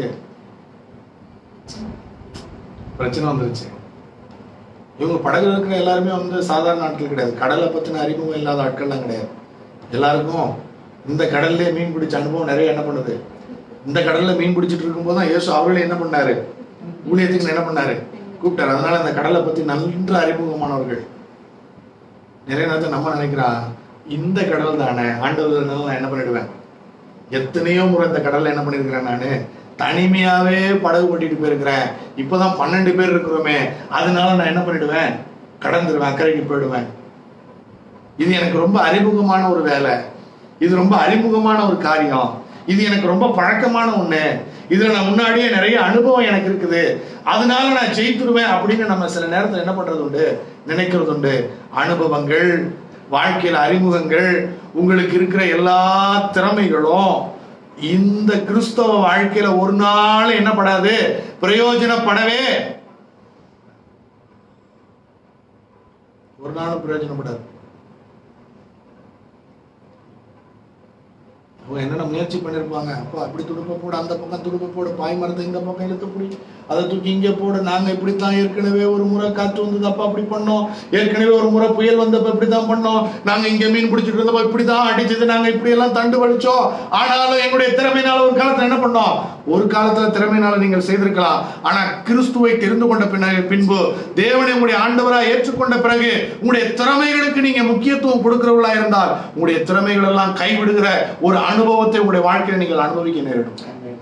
A: பிரச்சனை வந்துருச்சு இவங்க படகுல இருக்கிற எல்லாருமே வந்து சாதாரண ஆட்கள் கிடையாது கடலை பத்தின அறிமுகம் இல்லாத ஆட்கள்லாம் கிடையாது எல்லாருக்கும் இந்த கடல்லே மீன் பிடிச்ச அனுபவம் நிறைய என்ன பண்ணுது இந்த கடல்ல மீன் பிடிச்சிட்டு இருக்கும்போது தான் இயேசு அவர்களே என்ன பண்ணாரு ஊழியத்துக்கு என்ன பண்ணாரு கூப்பிட்டாரு அதனால அந்த கடலை பத்தி நன்ற அறிமுகமானவர்கள் நிறைய நேரத்தில் நம்ம நினைக்கிறோம் இந்த கடல் தானே ஆண்டவர் நான் என்ன பண்ணிடுவேன் எத்தனையோ முறை இந்த கடல்ல என்ன பண்ணிருக்கிறேன் நானு தனிமையாவே படகு ஓட்டிட்டு போயிருக்கிறேன் இப்பதான் பன்னெண்டு பேர் இருக்கிறோமே அதனால நான் என்ன பண்ணிடுவேன் கடந்துருவேன் அக்கறைக்கு போயிடுவேன் இது எனக்கு ரொம்ப அறிமுகமான ஒரு வேலை இது ரொம்ப அறிமுகமான ஒரு காரியம் இது எனக்கு ரொம்ப பழக்கமான ஒண்ணு இதுல நான் முன்னாடியே நிறைய அனுபவம் எனக்கு இருக்குது அதனால நான் ஜெயித்துருவேன் அப்படின்னு நம்ம சில நேரத்துல என்ன பண்றது உண்டு நினைக்கிறது உண்டு அனுபவங்கள் வாழ்க்கையில அறிமுகங்கள் உங்களுக்கு இருக்கிற எல்லா திறமைகளும் இந்த கிறிஸ்தவ வாழ்க்கையில ஒரு நாள் என்ன படாது பிரயோஜனப்படவே ஒரு நாளும் பிரயோஜனப்படாது அவங்க என்னென்ன முயற்சி பண்ணிருப்பாங்க அப்பா அப்படி துடுப்ப போடு அந்த பக்கம் துடுப்ப போடு பாய் மரத்தை இந்த பக்கம் இழுத்து பிடி அதை தூக்கி இங்கே போடு நாங்க இப்படித்தான் ஏற்கனவே ஒரு முறை காற்று வந்தது அப்பா அப்படி பண்ணோம் ஏற்கனவே ஒரு முறை புயல் வந்தப்ப இப்படித்தான் பண்ணோம் நாங்க இங்க மீன் பிடிச்சிட்டு இருந்தப்ப இப்படிதான் அடிச்சது நாங்க இப்படி எல்லாம் தண்டு வலிச்சோம் ஆனாலும் எங்களுடைய திறமையினால ஒரு காலத்துல என்ன பண்ணோம் ஒரு காலத்துல திறமையினால நீங்கள் செய்திருக்கலாம் ஆனா கிறிஸ்துவை தெரிந்து கொண்ட பின்ன பின்பு தேவனை உங்களுடைய ஆண்டவராய் ஏற்றுக்கொண்ட பிறகு உங்களுடைய திறமைகளுக்கு நீங்க முக்கியத்துவம் கொடுக்கிறவர்களா இருந்தால் உங்களுடைய திறமைகள் எல்லாம் கைவிடுகிற ஒரு அனுபவத்தை உங்களுடைய வாழ்க்கையில நீங்கள் அனுபவிக்க நேரிடும்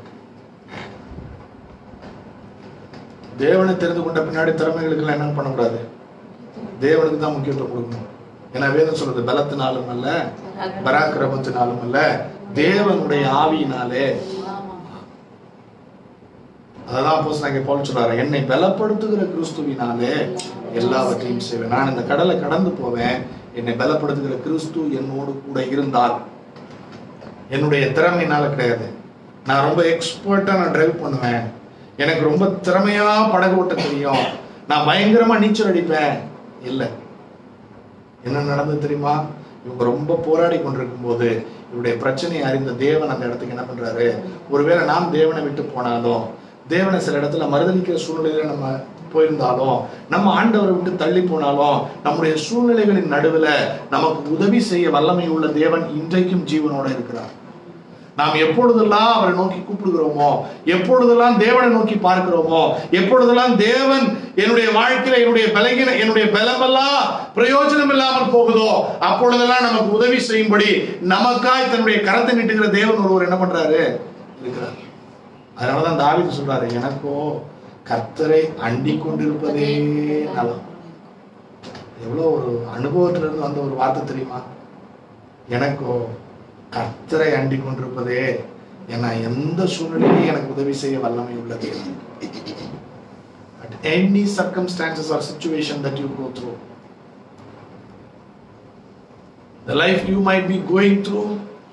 A: தேவனை தெரிந்து கொண்ட பின்னாடி திறமைகளுக்கு எல்லாம் என்ன பண்ணக்கூடாது தேவனுக்கு தான் முக்கியத்துவம் கொடுக்கணும் ஏன்னா வேதம் சொல்றது பலத்தினாலும் அல்ல பராக்கிரமத்தினாலும் அல்ல தேவனுடைய ஆவியினாலே
C: ஆமா.
A: அதான் அப்போ நாங்க போல சொல்றாரு என்னை பலப்படுத்துகிற கிறிஸ்துவினாலே எல்லாவற்றையும் செய்வேன் நான் இந்த கடலை கடந்து போவேன் என்னை பலப்படுத்துகிற கிறிஸ்து என்னோடு கூட இருந்தால் என்னுடைய திறமையினால கிடையாது நான் ரொம்ப எக்ஸ்பர்ட்டா நான் டிரைவ் பண்ணுவேன் எனக்கு ரொம்ப திறமையா படகு ஓட்ட தெரியும் நான் பயங்கரமா நீச்சல் அடிப்பேன் இல்லை என்ன நடந்தது தெரியுமா இவங்க ரொம்ப போராடி கொண்டிருக்கும் போது இவருடைய பிரச்சனையை அறிந்த தேவன் அந்த இடத்துக்கு என்ன பண்றாரு ஒருவேளை நாம் தேவனை விட்டு போனாலும் தேவனை சில இடத்துல மறுதளிக்கிற சூழ்நிலையில நம்ம போயிருந்தாலும் நம்ம ஆண்டவரை விட்டு தள்ளி போனாலும் நம்முடைய சூழ்நிலைகளின் நடுவுல நமக்கு உதவி செய்ய வல்லமை உள்ள தேவன் இன்றைக்கும் ஜீவனோட இருக்கிறார் நாம் எப்பொழுதெல்லாம் அவரை நோக்கி கூப்பிடுகிறோமோ எப்பொழுதெல்லாம் தேவனை நோக்கி பார்க்கிறோமோ எப்பொழுதெல்லாம் தேவன் என்னுடைய வாழ்க்கையில என்னுடைய பலகின என்னுடைய பலமெல்லாம் பிரயோஜனம் இல்லாமல் போகுதோ அப்பொழுதெல்லாம் நமக்கு உதவி செய்யும்படி நமக்காய் தன்னுடைய கரத்தை நீட்டுகிற தேவன் ஒருவர் என்ன பண்றாரு இருக்கிறார் அதனாலதான் தாவீது சொல்றாரு எனக்கோ கர்த்தரை அண்டிக் கொண்டிருப்பதே நலம் எவ்வளவு ஒரு அனுபவத்துல இருந்து வந்த ஒரு வார்த்தை தெரியுமா எனக்கோ கர்த்தரை அண்டிக் கொண்டிருப்பதே ஏன்னா எந்த சூழ்நிலையிலும் எனக்கு உதவி செய்ய வல்லமை உள்ளது at any circumstances or situation that you go through the life you might be going through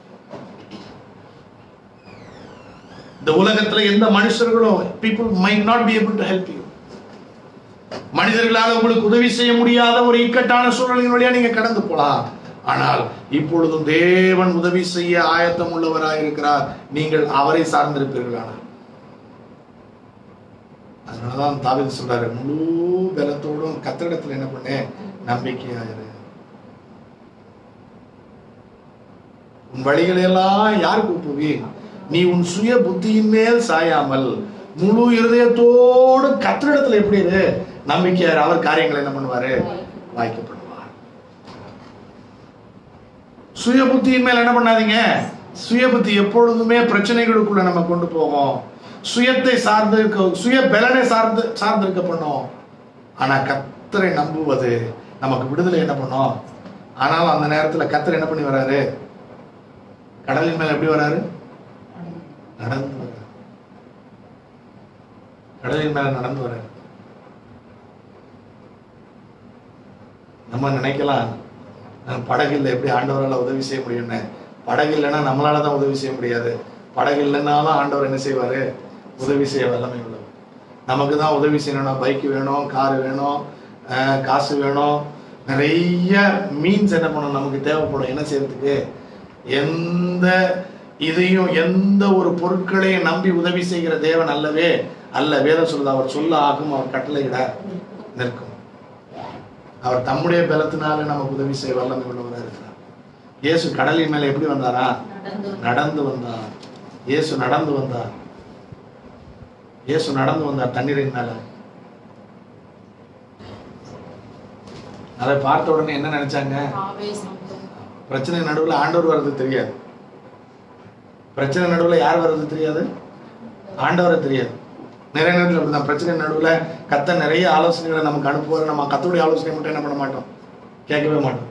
A: இந்த உலகத்துல எந்த மனுஷர்களும் people might not be able to help you மனிதர்களால் உங்களுக்கு உதவி செய்ய முடியாத ஒரு இக்கட்டான சூழ்நிலையின் வழியா நீங்க கடந்து போலாம் ஆனால் இப்பொழுதும் தேவன் உதவி செய்ய ஆயத்தம் உள்ளவராய் இருக்கிறார் நீங்கள் அவரை சார்ந்திருப்பீர்களானால் அதனாலதான் தாவீது சொல்றாரு முழு கத்திரிடத்துல என்ன பண்ணு நம்பிக்கையாயிரு உன் வழிகளை எல்லாம் யாருக்கு ஒப்புவி நீ உன் சுய புத்தியின் மேல் சாயாமல் முழு இருதயத்தோடு கத்திரிடத்துல எப்படி இரு நம்பிக்கையார் அவர் காரியங்களை என்ன பண்ணுவாரு வாய்க்கப்படுவார் சுய புத்தியின் மேல் என்ன பண்ணாதீங்க சுய புத்தி எப்பொழுதுமே பிரச்சனைகளுக்குள்ள நம்ம கொண்டு போகும் சுயத்தை சார்ந்து இருக்க சுய பலனை சார்ந்து சார்ந்து இருக்க பண்ணோம் ஆனா கத்தரை நம்புவது நமக்கு விடுதலை என்ன பண்ணும் ஆனாலும் அந்த நேரத்துல கத்தர் என்ன பண்ணி வராரு கடலின் மேல எப்படி வராரு நடந்து வராரு கடலின் மேல நடந்து வராரு நம்ம நினைக்கலாம் அஹ், படகு இல்லை எப்படி ஆண்டவரால் உதவி செய்ய முடியும்னு படகு இல்லைன்னா நம்மளால தான் உதவி செய்ய முடியாது படகு இல்லைன்னாலும் ஆண்டவர் என்ன செய்வாரு உதவி செய்ய வல்லமை உள்ளவர் நமக்கு தான் உதவி செய்யணும்னா பைக் வேணும் கார் வேணும் அஹ், காசு வேணும் நிறைய மீன்ஸ் என்ன பண்ணணும் நமக்கு தேவைப்படும் என்ன செய்யறதுக்கு எந்த இதையும் எந்த ஒரு பொருட்களையும் நம்பி உதவி செய்கிற தேவன் அல்லவே அல்ல வேதம் சொல்லுது அவர் சொல்ல ஆகும் அவர் கட்டளையிட நிற்கும் அவர் தம்முடைய பலத்தினால நமக்கு உதவி செய்ய வல்லமை உள்ளவராக இருக்கிறார் இயேசு கடலின் மேல எப்படி வந்தாரா
C: நடந்து
A: நடந்து வந்தார் இயேசு நடந்து வந்தார் இயேசு நடந்து வந்தார் தண்ணீரின் மேல அதை பார்த்த உடனே என்ன நினைச்சாங்க
C: ஆவேசம்
A: பிரச்சனை நடுவுல ஆண்டவர் வர்றது தெரியாது பிரச்சனை நடுவுல யார் வர்றது தெரியாது ஆண்டவரை தெரியாது நிறைய நேரத்தில் அப்படிதான் பிரச்சனை நடுவுல கத்த நிறைய ஆலோசனைகளை நமக்கு அனுப்புவார் நம்ம கத்தோடைய ஆலோசனை மட்டும் என்ன பண்ண மாட்டோம் கேட்கவே மாட்டோம்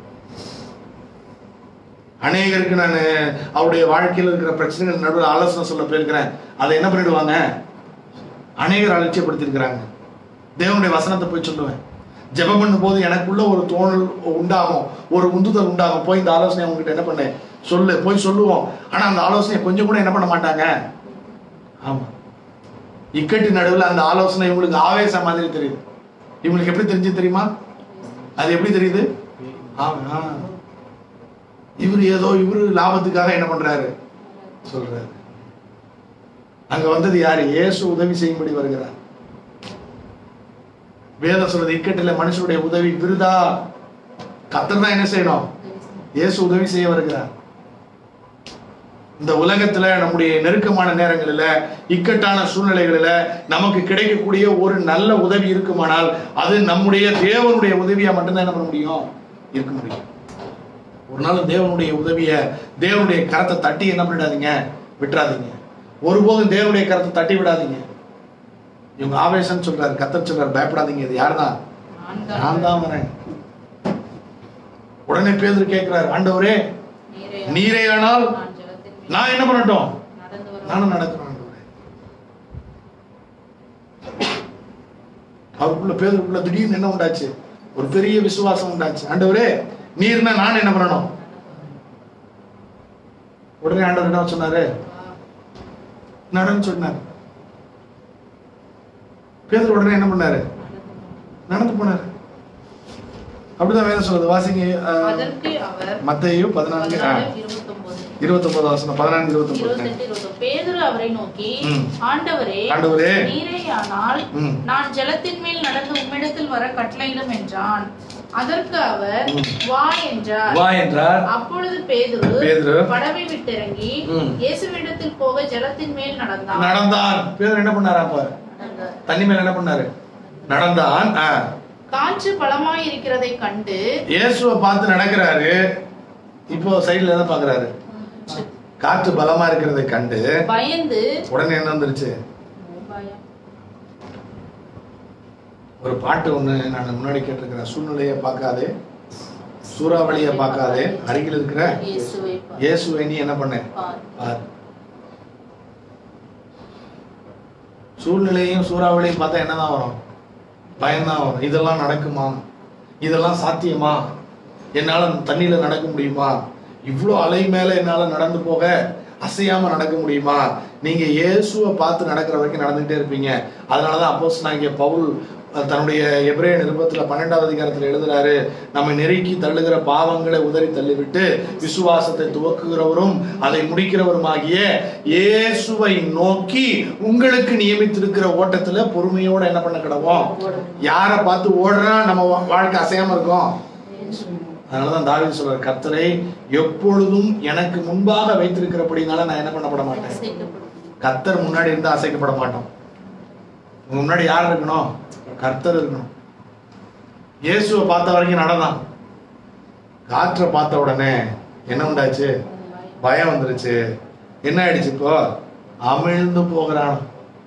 A: அநேகருக்கு நான் அவருடைய வாழ்க்கையில் இருக்கிற பிரச்சனைகள் நடுவில் ஆலோசனை சொல்ல போயிருக்கிறேன் அதை என்ன பண்ணிடுவாங்க அநேகர் அலட்சியப்படுத்தியிருக்கிறாங்க தேவனுடைய வசனத்தை போய் சொல்லுவேன் ஜெபம் பண்ணும் போது எனக்குள்ள ஒரு தோணல் உண்டாகும் ஒரு உந்துதல் உண்டாகும் போய் இந்த ஆலோசனை அவங்ககிட்ட என்ன பண்ணு சொல்லு போய் சொல்லுவோம் ஆனா அந்த ஆலோசனையை கொஞ்சம் கூட என்ன பண்ண மாட்டாங்க ஆமா இக்கட்டு நடுவில் அந்த ஆலோசனை இவங்களுக்கு ஆவேசம் மாதிரி தெரியுது இவங்களுக்கு எப்படி தெரிஞ்சு தெரியுமா அது எப்படி தெரியுது ஆமா இவர் ஏதோ இவரு லாபத்துக்காக என்ன பண்றாரு சொல்றாரு அங்க வந்தது யாரு இயேசு உதவி செய்யும்படி வருகிறார் வேதம் சொல்றது இக்கட்டில மனுஷனுடைய உதவி விருதா கத்தர் தான் என்ன செய்யணும் இயேசு உதவி செய்ய வருகிறார் இந்த உலகத்துல நம்முடைய நெருக்கமான நேரங்களில இக்கட்டான சூழ்நிலைகளில நமக்கு கிடைக்கக்கூடிய ஒரு நல்ல உதவி இருக்குமானால் அது நம்முடைய தேவனுடைய உதவியா மட்டும்தான் என்ன பண்ண முடியும் இருக்க முடியும் ஒரு நாள் தேவனுடைய உதவிய தேவனுடைய கரத்தை தட்டி என்ன பண்ணிடாதீங்க விட்டுறாதீங்க ஒருபோதும் தேவனுடைய கரத்தை தட்டி விடாதீங்க இவங்க ஆவேசம் சொல்றாரு கத்தர் சொல்றாரு பயப்படாதீங்க இது யாருதான்
C: நான்காம்
A: நான் தான் வரேன் உடனே பேதர் கேட்கிறார் ஆண்டவரே
C: நீரே
A: நீரே ஆனால்
C: நான் ஜெகத்தின் மீது
A: நான் என்ன பண்ணட்டும்
C: நடந்து வரும்
A: நானும் நடக்கிறேன் ஆண்டவரே அவருக்குள்ள பேதருக்குள்ள திடீர்னு என்ன உண்டாச்சு ஒரு பெரிய விசுவாசம் உண்டாச்சு ஆண்டவரே நீர்னா நான் என்ன பண்ணணும் உடனே ஆண்டவர் என்ன சொன்னாரு நடன்னு சொன்னார் பேதர் உடனே என்ன பண்ணாரு நடந்து போனாரு அப்படிதான் வேதம் சொல்லுது வாசிங்க அஹ்,
F: அதற்கு அவர்
A: மத்தேயு பதினான்கு
F: பதினாலு, இருபத்தொன்பது
A: இருபத்தொன்பது வசனம் பதினான்கு இருபத்தொன்பது
F: இருபத்தெட்டு இருபத்தொன்பது பேதுரு அவரை நோக்கி
A: ம்.
F: ஆண்டவரே
A: ஆண்டவரே
F: நீரேயானால்
A: ம்.
F: நான் ஜலத்தின் மேல் நடந்து உம்மிடத்தில் வர கட்டளையிடும் என்றான் அதற்கு அவர்
A: ம்.
F: வா என்றார்
A: வா என்றார்
F: அப்பொழுது பேதுரு
A: பேதுரு
F: படவை விட்டிறங்கி
A: ம்.
F: இயேசுவிடத்தில் போக ஜலத்தின் மேல் நடந்தான்
A: நடந்தான் பேதர் என்ன பண்ணாரு அப்ப
F: நடந்தார்.
A: தண்ணி மேல என்ன பண்ணாரு நடந்தான் ஆ.
F: காற்று பலமாய் இருக்கிறதை கண்டு
A: இயேசுவை பார்த்து நடக்கிறாரு இப்போ சைடுல எதை பாக்குறாரு காற்று பலமா இருக்கிறதை கண்டு
F: பயந்து
A: உடனே என்ன வந்துருச்சு
F: பயம்.
A: ஒரு பாட்டு ஒண்ணு நான் முன்னாடி கேட்டிருக்கிறேன் சூழ்நிலையை பார்க்காதே சூறாவளியை பார்க்காதே அருகில் இருக்கிற
C: இயேசுவை பார்.
A: இயேசுவை நீ என்ன பண்ண
C: பார்.
A: பார் சூழ்நிலையும் சூறாவளியும் பார்த்தா என்னதான் வரும் பயம்தான் வரும் இதெல்லாம் நடக்குமா இதெல்லாம் சாத்தியமா என்னால தண்ணியில நடக்க முடியுமா இவ்வளோ அலை மேல என்னால நடந்து போக அசையாம நடக்க முடியுமா நீங்க இயேசுவை பார்த்து நடக்கிற வரைக்கும் நடந்துகிட்டே இருப்பீங்க அதனாலதான் அப்போஸ் நான் இங்க பவுல் அஹ் தன்னுடைய எபிரேய நிருபத்துல பன்னெண்டாவது அதிகாரத்துல எழுதுறாரு நம்மை நெருக்கி தள்ளுகிற பாவங்களை உதறி தள்ளிவிட்டு விசுவாசத்தை துவக்குகிறவரும் அதை முடிக்கிறவருமாகிய இயேசுவை நோக்கி உங்களுக்கு நியமித்திருக்கிற ஓட்டத்துல பொறுமையோட என்ன பண்ண கிடவோம் யாரை பார்த்து ஓடுறா நம்ம வா- வாழ்க்கை அசையாம இருக்கும் அதனாலதான் தாவீது சொல்றார் கர்த்தரை எப்பொழுதும் எனக்கு முன்பாக வைத்திருக்கிறபடினால நான் என்ன பண்ணப்பட மாட்டேன்
C: அசைக்கப்படும்.
A: கர்த்தர் முன்னாடி இருந்து அசைக்கப்பட மாட்டோம் உங்க முன்னாடி யார் இருக்கணும் கர்த்தர் இருக்கணும் இயேசுவை பார்த்த வரைக்கும் நடந்தான் காற்றை பார்த்த உடனே என்ன உண்டாச்சு பயம் வந்துருச்சு என்ன ஆயிடுச்சு இப்போ அமிழ்ந்து போகிறான்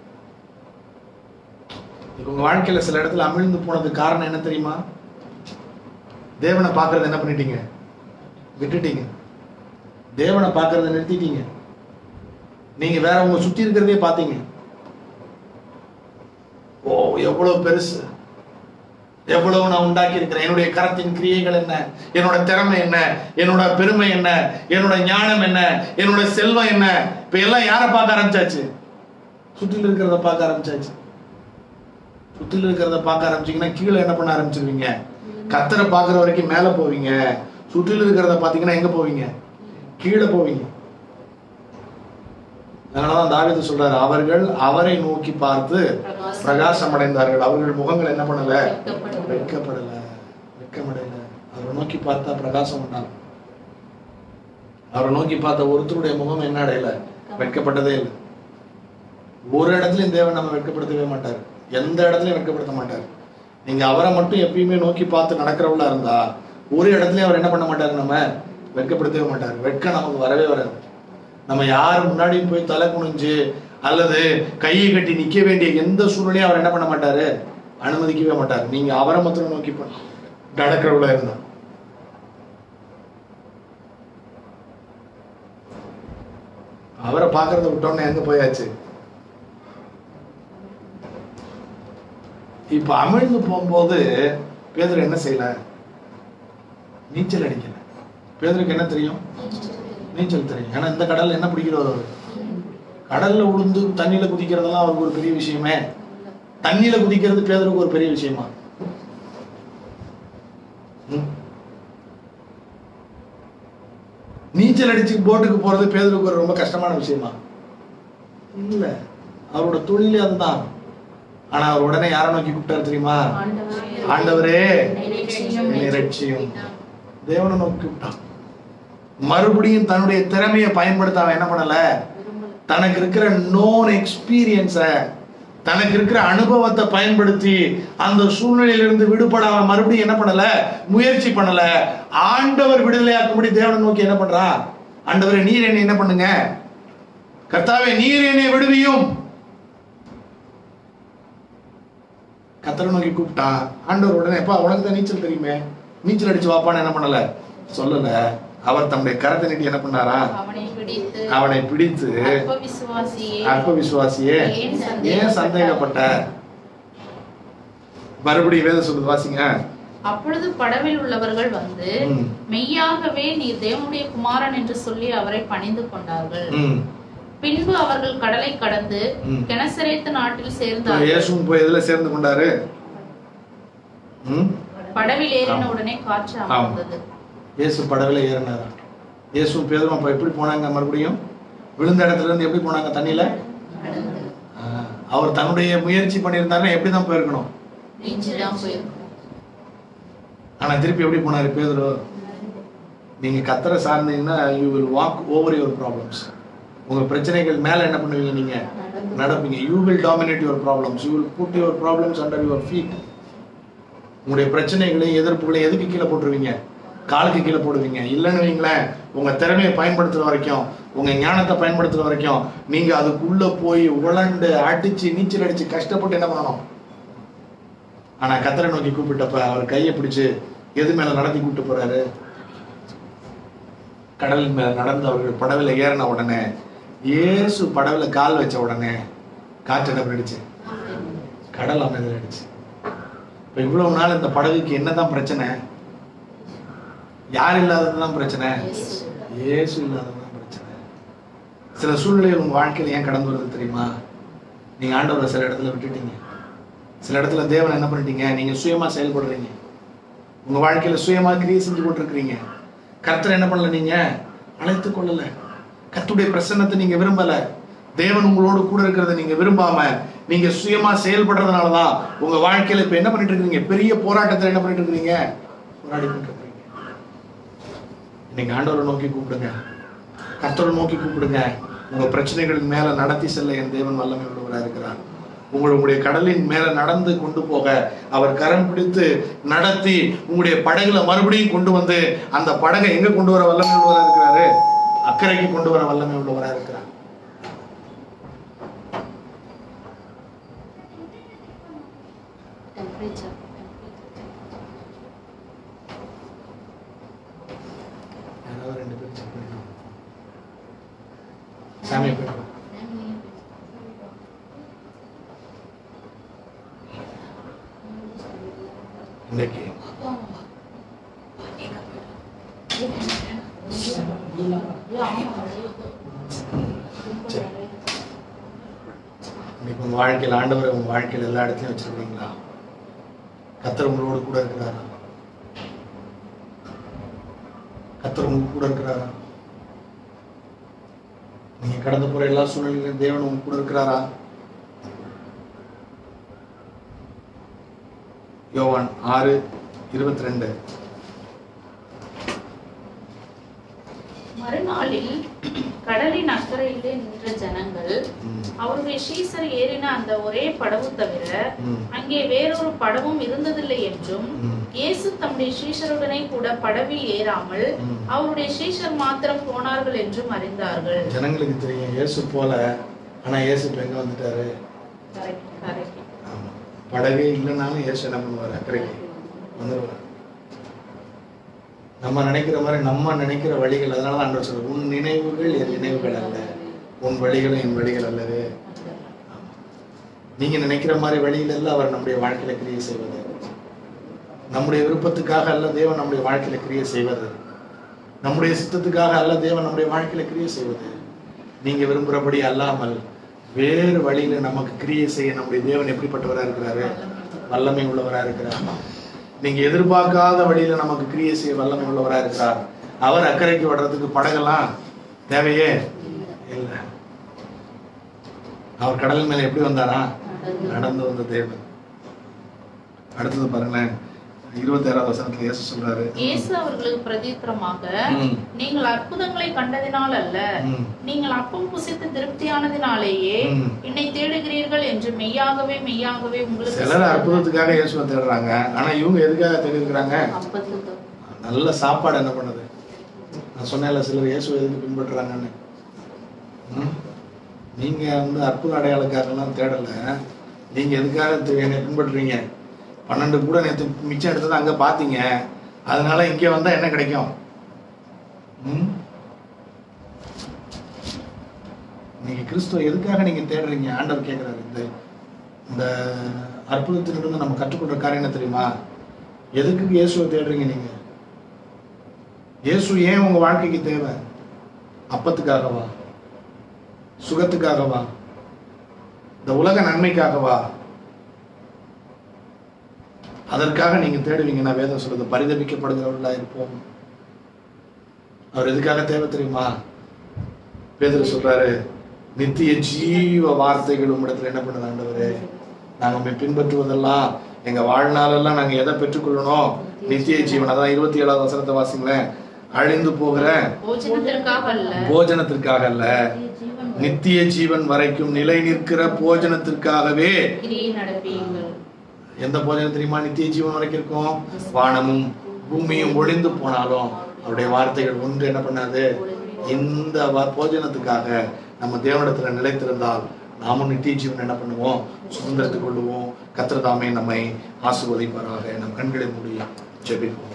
A: இப்ப உங்க வாழ்க்கையில சில இடத்துல அமிழ்ந்து போனதுக்கு காரணம் என்ன தெரியுமா தேவனை பார்க்கறது என்ன பண்ணிட்டீங்க விட்டுட்டீங்க தேவனை பார்க்கறத நிறுத்திட்டீங்க நீங்க வேற உங்க சுத்தி இருக்கிறதே பாத்தீங்க ஓ எவ்வளவு பெருசு எவ்வளவு நான் உண்டாக்கி இருக்கிறேன் என்னுடைய கரத்தின் கிரியைகள் என்ன என்னோட திறமை என்ன என்னோட பெருமை என்ன என்னோட ஞானம் என்ன என்னோட செல்வம் என்ன இப்ப எல்லாம் யாரை பார்க்க ஆரம்பிச்சாச்சு சுற்றில இருக்கிறத பார்க்க ஆரம்பிச்சாச்சு சுற்றில இருக்கிறத பார்க்க ஆரம்பிச்சீங்கன்னா கீழே என்ன பண்ண ஆரம்பிச்சிருவீங்க கத்தரை பார்க்குற வரைக்கும் மேலே போவீங்க சுற்றில இருக்கிறத பார்த்தீங்கன்னா எங்க போவீங்க கீழே போவீங்க அதனாலதான் தாவீது சொல்றாரு அவர்கள் அவரை நோக்கி பார்த்து
C: பிரகாசம்
A: பிரகாசம் அடைந்தார்கள் அவர்கள் முகங்கள் என்ன பண்ணல
C: வெட்கப்படல.
A: வெட்கப்படல வெட்கமடையல அவரை நோக்கி பார்த்தா பிரகாசம் உண்டாகும் அவரை நோக்கி பார்த்த ஒருத்தருடைய முகம் என்ன அடையல வெட்கப்பட்டதே இல்லை ஒரு இடத்துலயும் தேவன் நம்ம வெட்கப்படுத்தவே மாட்டார் எந்த இடத்துலயும் வெட்கப்படுத்த மாட்டார் நீங்க அவரை மட்டும் எப்பயுமே நோக்கி பார்த்து நடக்கிறவளா இருந்தா ஒரு இடத்துலயும் அவர் என்ன பண்ண மாட்டாரு நம்ம வெட்கப்படுத்தவே மாட்டார் வெட்கம் நமக்கு வரவே வராது நம்ம யார் முன்னாடியும் போய் தலை குனிஞ்சு அல்லது கையை கட்டி நிக்க வேண்டிய எந்த சூழ்நிலையும் அவர் என்ன பண்ண மாட்டாரு அனுமதிக்கவே மாட்டார் நீங்க அவரை மாத்திரம் நோக்கி ப- நடக்கிறவளா இருந்தா அவரை பார்க்கறத விட்டோன்னே எங்க போயாச்சு இப்ப அமிழ்ந்து போகும்போது பேதர் என்ன செய்யல நீச்சல் அடிக்கல பேதருக்கு என்ன தெரியும் நீச்சல் தெரியும் ஏன்னா இந்த கடல்ல என்ன பிடிக்கிறவர் அவரு கடல்ல உளுந்து தண்ணியில குதிக்கிறதெல்லாம் அவருக்கு ஒரு பெரிய விஷயமே தண்ணியில குதிக்கிறது பேதருக்கு ஒரு பெரிய விஷயமா ம். நீச்சல் அடிச்சு போட்டுக்கு போறது பேதருக்கு ஒரு ரொம்ப கஷ்டமான விஷயமா இல்ல அவரோட தொழிலே அதுதான் ஆனா அவர் உடனே யாரை நோக்கி கூப்பிட்டாரு தெரியுமா ஆண்டவரே என்னை ரட்சியும் தேவனை நோக்கி கூப்பிட்டான் மறுபடியும் தன்னுடைய திறமையை பயன்படுத்த அவன் என்ன பண்ணல தனக்கு இருக்கிற நோன் எக்ஸ்பீரியன்ஸ தனக்கு இருக்கிற அனுபவத்தை பயன்படுத்தி அந்த சூழ்நிலையிலிருந்து விடுபட அவன் மறுபடியும் என்ன பண்ணல முயற்சி பண்ணல ஆண்டவர் விடுதலையாக்கும்படி தேவனை நோக்கி என்ன பண்றான் ஆண்டவரே நீர் என்னை என்ன பண்ணுங்க கர்த்தாவே நீர் என்னை விடுவியும் கத்தரை நோக்கி கூப்பிட்டான் ஆண்டவர் உடனே எப்பா உனக்கு தான் நீச்சல் தெரியுமே நீச்சல் அடிச்சு வாப்பான்னு என்ன பண்ணல சொல்லல அவர் தம்முடைய கரத்தை நீட்டி என்ன பண்ணாரா
C: அவனை பிடித்து
A: அவனை பிடித்து
C: அற்ப விசுவாசியே
A: அற்ப விசுவாசியே
C: ஏன் சந்தேகப்பட்ட?
A: ஏன் சந்தேகப்பட்ட மறுபடியும் வேதம் சொல்லுது வாசிங்க
C: அப்பொழுது படவில் உள்ளவர்கள் வந்து
A: ம்.
C: மெய்யாகவே நீர் தேவனுடைய குமாரன் என்று சொல்லி அவரை பணிந்து கொண்டார்கள்
A: ம்.
C: பின்பு அவர்கள் கடலை கடந்து
A: ம்.
C: கெனசரேத்து நாட்டில்
A: இப்ப
C: சேர்ந்தார்கள்
A: இயேசுவும் போய் எதுல சேர்ந்து கொண்டாரு ம்?
C: படவில் ஏறின உடனே காற்று
A: ஆமா.
C: அமர்ந்தது
A: இயேசு படகுல ஏறினாரா இயேசுவும் பேதரும் அப்ப எப்படி போனாங்க மறுபடியும் விழுந்த இடத்துல இருந்து எப்படி போனாங்க தண்ணியில ஆ, அவர் தன்னுடைய முயற்சி பண்ணியிருந்தாருன்னா எப்படி தான் போயிருக்கணும்
C: நீஞ்சுதான் போயிருக்கும்
A: ஆனா திருப்பி எப்படி போனாரு பேதுரு நீங்க கத்தரை சார்ந்தீங்கன்னா you will walk over your problems உங்க பிரச்சனைகள் மேல என்ன பண்ணுவீங்க நீங்க நடப்பீங்க you will dominate your problems you will put your problems under your feet உங்களுடைய பிரச்சனைகளையும் எதிர்ப்புகளையும் எதுக்கு கீழே போட்டுருவீங்க காலுக்கு கீழே போடுவீங்க இல்லைன்னு வைங்களேன் உங்க திறமையை பயன்படுத்துற வரைக்கும் உங்க ஞானத்தை பயன்படுத்துற வரைக்கும் நீங்க அதுக்குள்ள போய் உழண்டு அடிச்சு நீச்சல் அடிச்சு கஷ்டப்பட்டு என்ன பண்ணணும் ஆனா கத்தரை நோக்கி கூப்பிட்டப்ப அவர் கையை பிடிச்சு எது மேல நடத்தி கூப்பிட்டு போறாரு கடலின் மேல நடந்து அவர்கள் படகுல ஏறின உடனே இயேசு படகுல கால் வச்ச உடனே காற்று என்ன பண்ணிடுச்சு கடல் அமைதியாயிடுச்சு இப்ப இவ்வளவு நாள் இந்த படகுக்கு என்னதான் பிரச்சனை யார் இல்லாததுதான் பிரச்சனை இயேசு இல்லாததுதான் பிரச்சனை சில சூழ்நிலைகள் உங்க வாழ்க்கையில ஏன் கடந்து வருது தெரியுமா நீங்க ஆண்டவரை சில இடத்துல விட்டுட்டீங்க சில இடத்துல தேவன் என்ன பண்ணிட்டீங்க நீங்க சுயமா செயல்படுறீங்க உங்க வாழ்க்கையில சுயமா கிரியை செஞ்சு கொண்டிருக்கிறீங்க கர்த்தர் என்ன பண்ணல நீங்க அழைத்து கொள்ளல கர்த்தருடைய பிரசன்னத்தை நீங்க விரும்பல தேவன் உங்களோடு கூட இருக்கிறத நீங்க விரும்பாம நீங்க சுயமா செயல்படுறதுனாலதான் உங்க வாழ்க்கையில இப்ப என்ன பண்ணிட்டு இருக்கீங்க பெரிய போராட்டத்துல என்ன பண்ணிட்டு இருக்கீங்க போராடி கொண்டு இருக்கீங்க இன்னைக்கு ஆண்டவரை நோக்கி கூப்பிடுங்க கர்த்தரை நோக்கி கூப்பிடுங்க உங்க பிரச்சனைகளின் மேல நடத்தி செல்ல என் தேவன் வல்லமை உள்ளவராக இருக்கிறார் உங்கள் உங்களுடைய கடலின் மேல நடந்து கொண்டு போக அவர் கரம் பிடித்து நடத்தி உங்களுடைய படகுல மறுபடியும் கொண்டு வந்து அந்த படகை எங்க கொண்டு வர வல்லமை உள்ளவராக இருக்கிறாரு அக்கறைக்கு கொண்டு வர வல்லமை உள்ளவராக இருக்கிறார்
C: Temperature.
A: யாராவது ரெண்டு பேரும் செக் பண்ணிக்கணும் சாமி போயிட்டு இன்னைக்கு சரி. இன்னைக்கு உங்க வாழ்க்கையில் ஆண்டவரை உங்க வாழ்க்கையில் எல்லா இடத்துலயும் வச்சிருக்கீங்களா கத்தர் உங்களோடு கூட இருக்கிறாரா கத்தர் உங்க கூட இருக்கிறாரா நீங்க கடந்து போற எல்லா சூழ்நிலையிலும் தேவன் உங்க கூட இருக்கிறாரா யோவான் ஆறு இருபத்தி ரெண்டு
C: மறுநாளில் கடலின் அக்கறையிலே நின்ற ஜனங்கள் அவருடைய சீசர் ஏறின அந்த ஒரே படவு தவிர அங்கே வேறொரு படவும் இருந்ததில்லை என்றும் இயேசு தம்முடைய சீஷருடனே கூட படவில் ஏறாமல் அவருடைய சீஷர் மாத்திரம் போனார்கள் என்றும் அறிந்தார்கள்
A: ஜனங்களுக்கு தெரியும் இயேசு போல ஆனா இயேசு இப்ப எங்க வந்துட்டாரு
C: Correct, correct.
A: ஆமா. படவே இல்லைனாலும் இயேசு என்ன பண்ணுவார் அக்கறைக்கு வந்துருவார் நம்ம நினைக்கிற மாதிரி நம்ம நினைக்கிற வழிகள் அதனால தான் ஆண்டவர் சொல்றார் உன் நினைவுகள் என் நினைவுகள் அல்ல உன் வழிகளும் என் வழிகள் அல்லவே ஆமா. நீங்க நினைக்கிற மாதிரி வழியில எல்லாம் அவர் நம்முடைய வாழ்க்கையில கிரியை செய்வது நம்முடைய விருப்பத்துக்காக அல்ல தேவன் நம்முடைய வாழ்க்கையில கிரியை செய்வது நம்முடைய சித்தத்துக்காக அல்ல தேவன் நம்முடைய வாழ்க்கையில கிரியை செய்வது நீங்க விரும்புறபடி அல்லாமல் வேறு வழியில நமக்கு கிரியை செய்ய நம்முடைய தேவன் எப்படிப்பட்டவரா இருக்கிறாரு வல்லமை உள்ளவரா இருக்கிறார் நீங்க எதிர்பார்க்காத வழியில நமக்கு கிரியை செய்ய வல்லமை உள்ளவரா இருக்கிறார் அவர் அக்கறைக்கு வர்றதுக்கு படகெல்லாம் தேவையே இல்லை அவர் கடல் மேல எப்படி வந்தாரா நடந்து வந்த தேவன் அடுத்தது பாருங்களேன் இருபத்தி ஆறாவது வசனத்துல இயேசு சொல்றாரு
C: இயேசு அவர்களுக்கு பிரதித்திரமாக
A: ம்.
C: நீங்கள் அற்புதங்களை கண்டதினால் அல்ல
A: ம்.
C: நீங்கள் அப்பம் புசித்து திருப்தியானதினாலேயே
A: ம்.
C: என்னை தேடுகிறீர்கள் என்று மெய்யாகவே மெய்யாகவே உங்களுக்கு
A: சிலர் அற்புதத்துக்காக இயேசுவை தேடுறாங்க ஆனா இவங்க எதுக்காக தேடி இருக்கிறாங்க
C: அப்பத்துக்கு
A: நல்ல சாப்பாடு என்ன பண்ணுது நான் சொன்னேன்ல சிலர் இயேசுவை எதுக்கு பின்பற்றுறாங்கன்னு ம்? நீங்க வந்து அற்புத அடையாளக்காரெல்லாம் தேடல நீங்க எதுக்காக தெ- என்னை பின்பற்றுறீங்க பன்னெண்டு கூட நேற்று மிச்சம் எடுத்தது அங்க பாத்தீங்க அதனால இங்க வந்தா என்ன கிடைக்கும் ம்? நீங்க கிறிஸ்துவ எதுக்காக நீங்க தேடுறீங்க ஆண்டவர் கேட்கிறாரு இந்த இந்த அற்புதத்திலிருந்து நம்ம கற்றுக்கொள்ற காரியம் என்ன தெரியுமா எதுக்கு இயேசுவை தேடுறீங்க நீங்க இயேசு ஏன் உங்க வாழ்க்கைக்கு தேவை அப்பத்துக்காகவா சுகத்துக்காகவா இந்த உலக நன்மைக்காகவா அதற்காக நீங்க தேடுவீங்கன்னா வேதம் சொல்றது பரிதபிக்கப்படுகிறவர்களா இருப்போம் அவர் எதுக்காக தேவை தெரியுமா பேதர் சொல்றாரு நித்திய ஜீவ வார்த்தைகள் உம்மிடத்துல என்ன பண்ணுது ஆண்டவரே நாங்க உம்மை பின்பற்றுவதெல்லாம் எங்க வாழ்நாளெல்லாம் நாங்க எதை பெற்றுக்கொள்ளணும் நித்திய ஜீவன் அதான் இருபத்தி ஏழாவது வசனத்தை வாசிங்களேன் அழிந்து போகிற
C: போஜனத்திற்காக அல்ல
A: போஜனத்திற்காக அல்ல நித்திய ஜீவன் வரைக்கும் நிலை நிற்கிற போஜனத்திற்காகவே
C: கிரியை நடப்பீங்கள்
A: எந்த போஜனம் தெரியுமா நித்திய ஜீவன் வரைக்கும் இருக்கும் வானமும் பூமியும் ஒளிந்து போனாலும் அவருடைய வார்த்தைகள் ஒன்று என்ன பண்ணாது இந்த வ- போஜனத்துக்காக நம்ம தேவனிடத்துல நிலைத்திருந்தால் நாமும் நித்திய ஜீவன் என்ன பண்ணுவோம் சுதந்திரத்துக் கொள்ளுவோம் கத்திரதாமே நம்மை ஆசிர்வதிப்பாராக நம் கண்களை மூடி ஜெபிப்போம்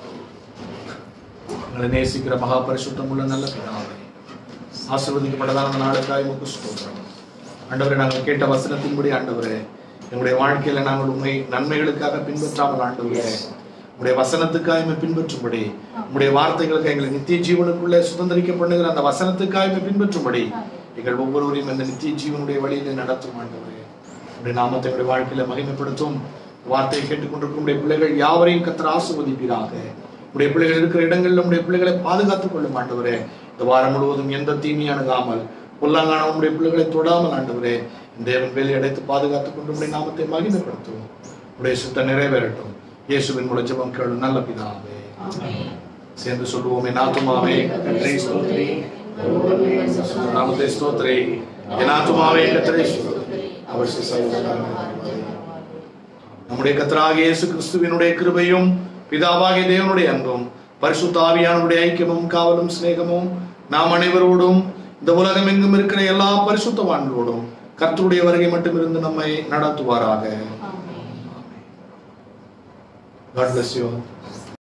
A: எங்களை நேசிக்கிற மகா பரிசுத்தம் உள்ள நல்ல பிதாவே ஆசிர்வதிக்கப்பட்டதான அந்த நாளுக்காய் உமக்கு ஸ்தோத்திரம் ஆண்டவரே நாங்கள் கேட்ட வசனத்தின்படி ஆண்டவரே எங்களுடைய வாழ்க்கையில நாங்கள் உண்மை நன்மைகளுக்காக பின்பற்றாமல் ஆண்டவரே உங்களுடைய வசனத்துக்காக உம்மை பின்பற்றும்படி உங்களுடைய வார்த்தைகளுக்கு எங்களை நித்திய ஜீவனுக்குள்ளே சுதந்திரிக்க பண்ணுகிற அந்த வசனத்துக்காக உம்மை பின்பற்றும்படி எங்கள் ஒவ்வொருவரையும் அந்த நித்திய ஜீவனுடைய வழியிலே நடத்தும் ஆண்டவரே உடைய நாமத்தை உடைய வாழ்க்கையில மகிமைப்படுத்தும் வார்த்தையை கேட்டுக்கொண்டிருக்கும் உடைய பிள்ளைகள் யாவரையும் கத்தர் ஆசிர்வதிப்பீராக உடைய பிள்ளைகள் இருக்கிற இடங்களில் உடைய பிள்ளைகளை பாதுகாத்துக் கொள்ளும் ஆண்டவரே இந்த வாரம் முழுவதும் எந்த தீமையும் அணுகாமல் பொல்லாங்கான உடைய பிள்ளைகளை தொடாமல் ஆண்டவரே இந்த தேவன் வேலை அடைத்து பாதுகாத்துக் கொண்டு உடைய நாமத்தை மகிமைப்படுத்தும் உடைய சுத்த நிறைவேறட்டும் இயேசுவின் மூலம் ஜெபம் கேளு நல்ல பிதாவே சேர்ந்து சொல்லுவோமே நாத்துமாவே கர்த்தரை ஸ்தோத்திரி நாமத்தை ஸ்தோத்திரி என் ஆத்துமாவே கர்த்தரை ஸ்தோத்திரி அவர் சிசையுள்ளார் நம்முடைய கத்தராகிய இயேசு கிறிஸ்துவினுடைய கிருபையும் பிதாவாகிய தேவனுடைய அன்பும் பரிசுத்த ஆவியானுடைய ஐக்கியமும் காவலும் சிநேகமும் நாம் அனைவரோடும் இந்த உலகம் எங்கும் இருக்கிற எல்லா பரிசுத்தவான்களோடும் கர்த்தருடைய வருகை மட்டும் இருந்து நம்மை நடத்துவாராக God bless you all.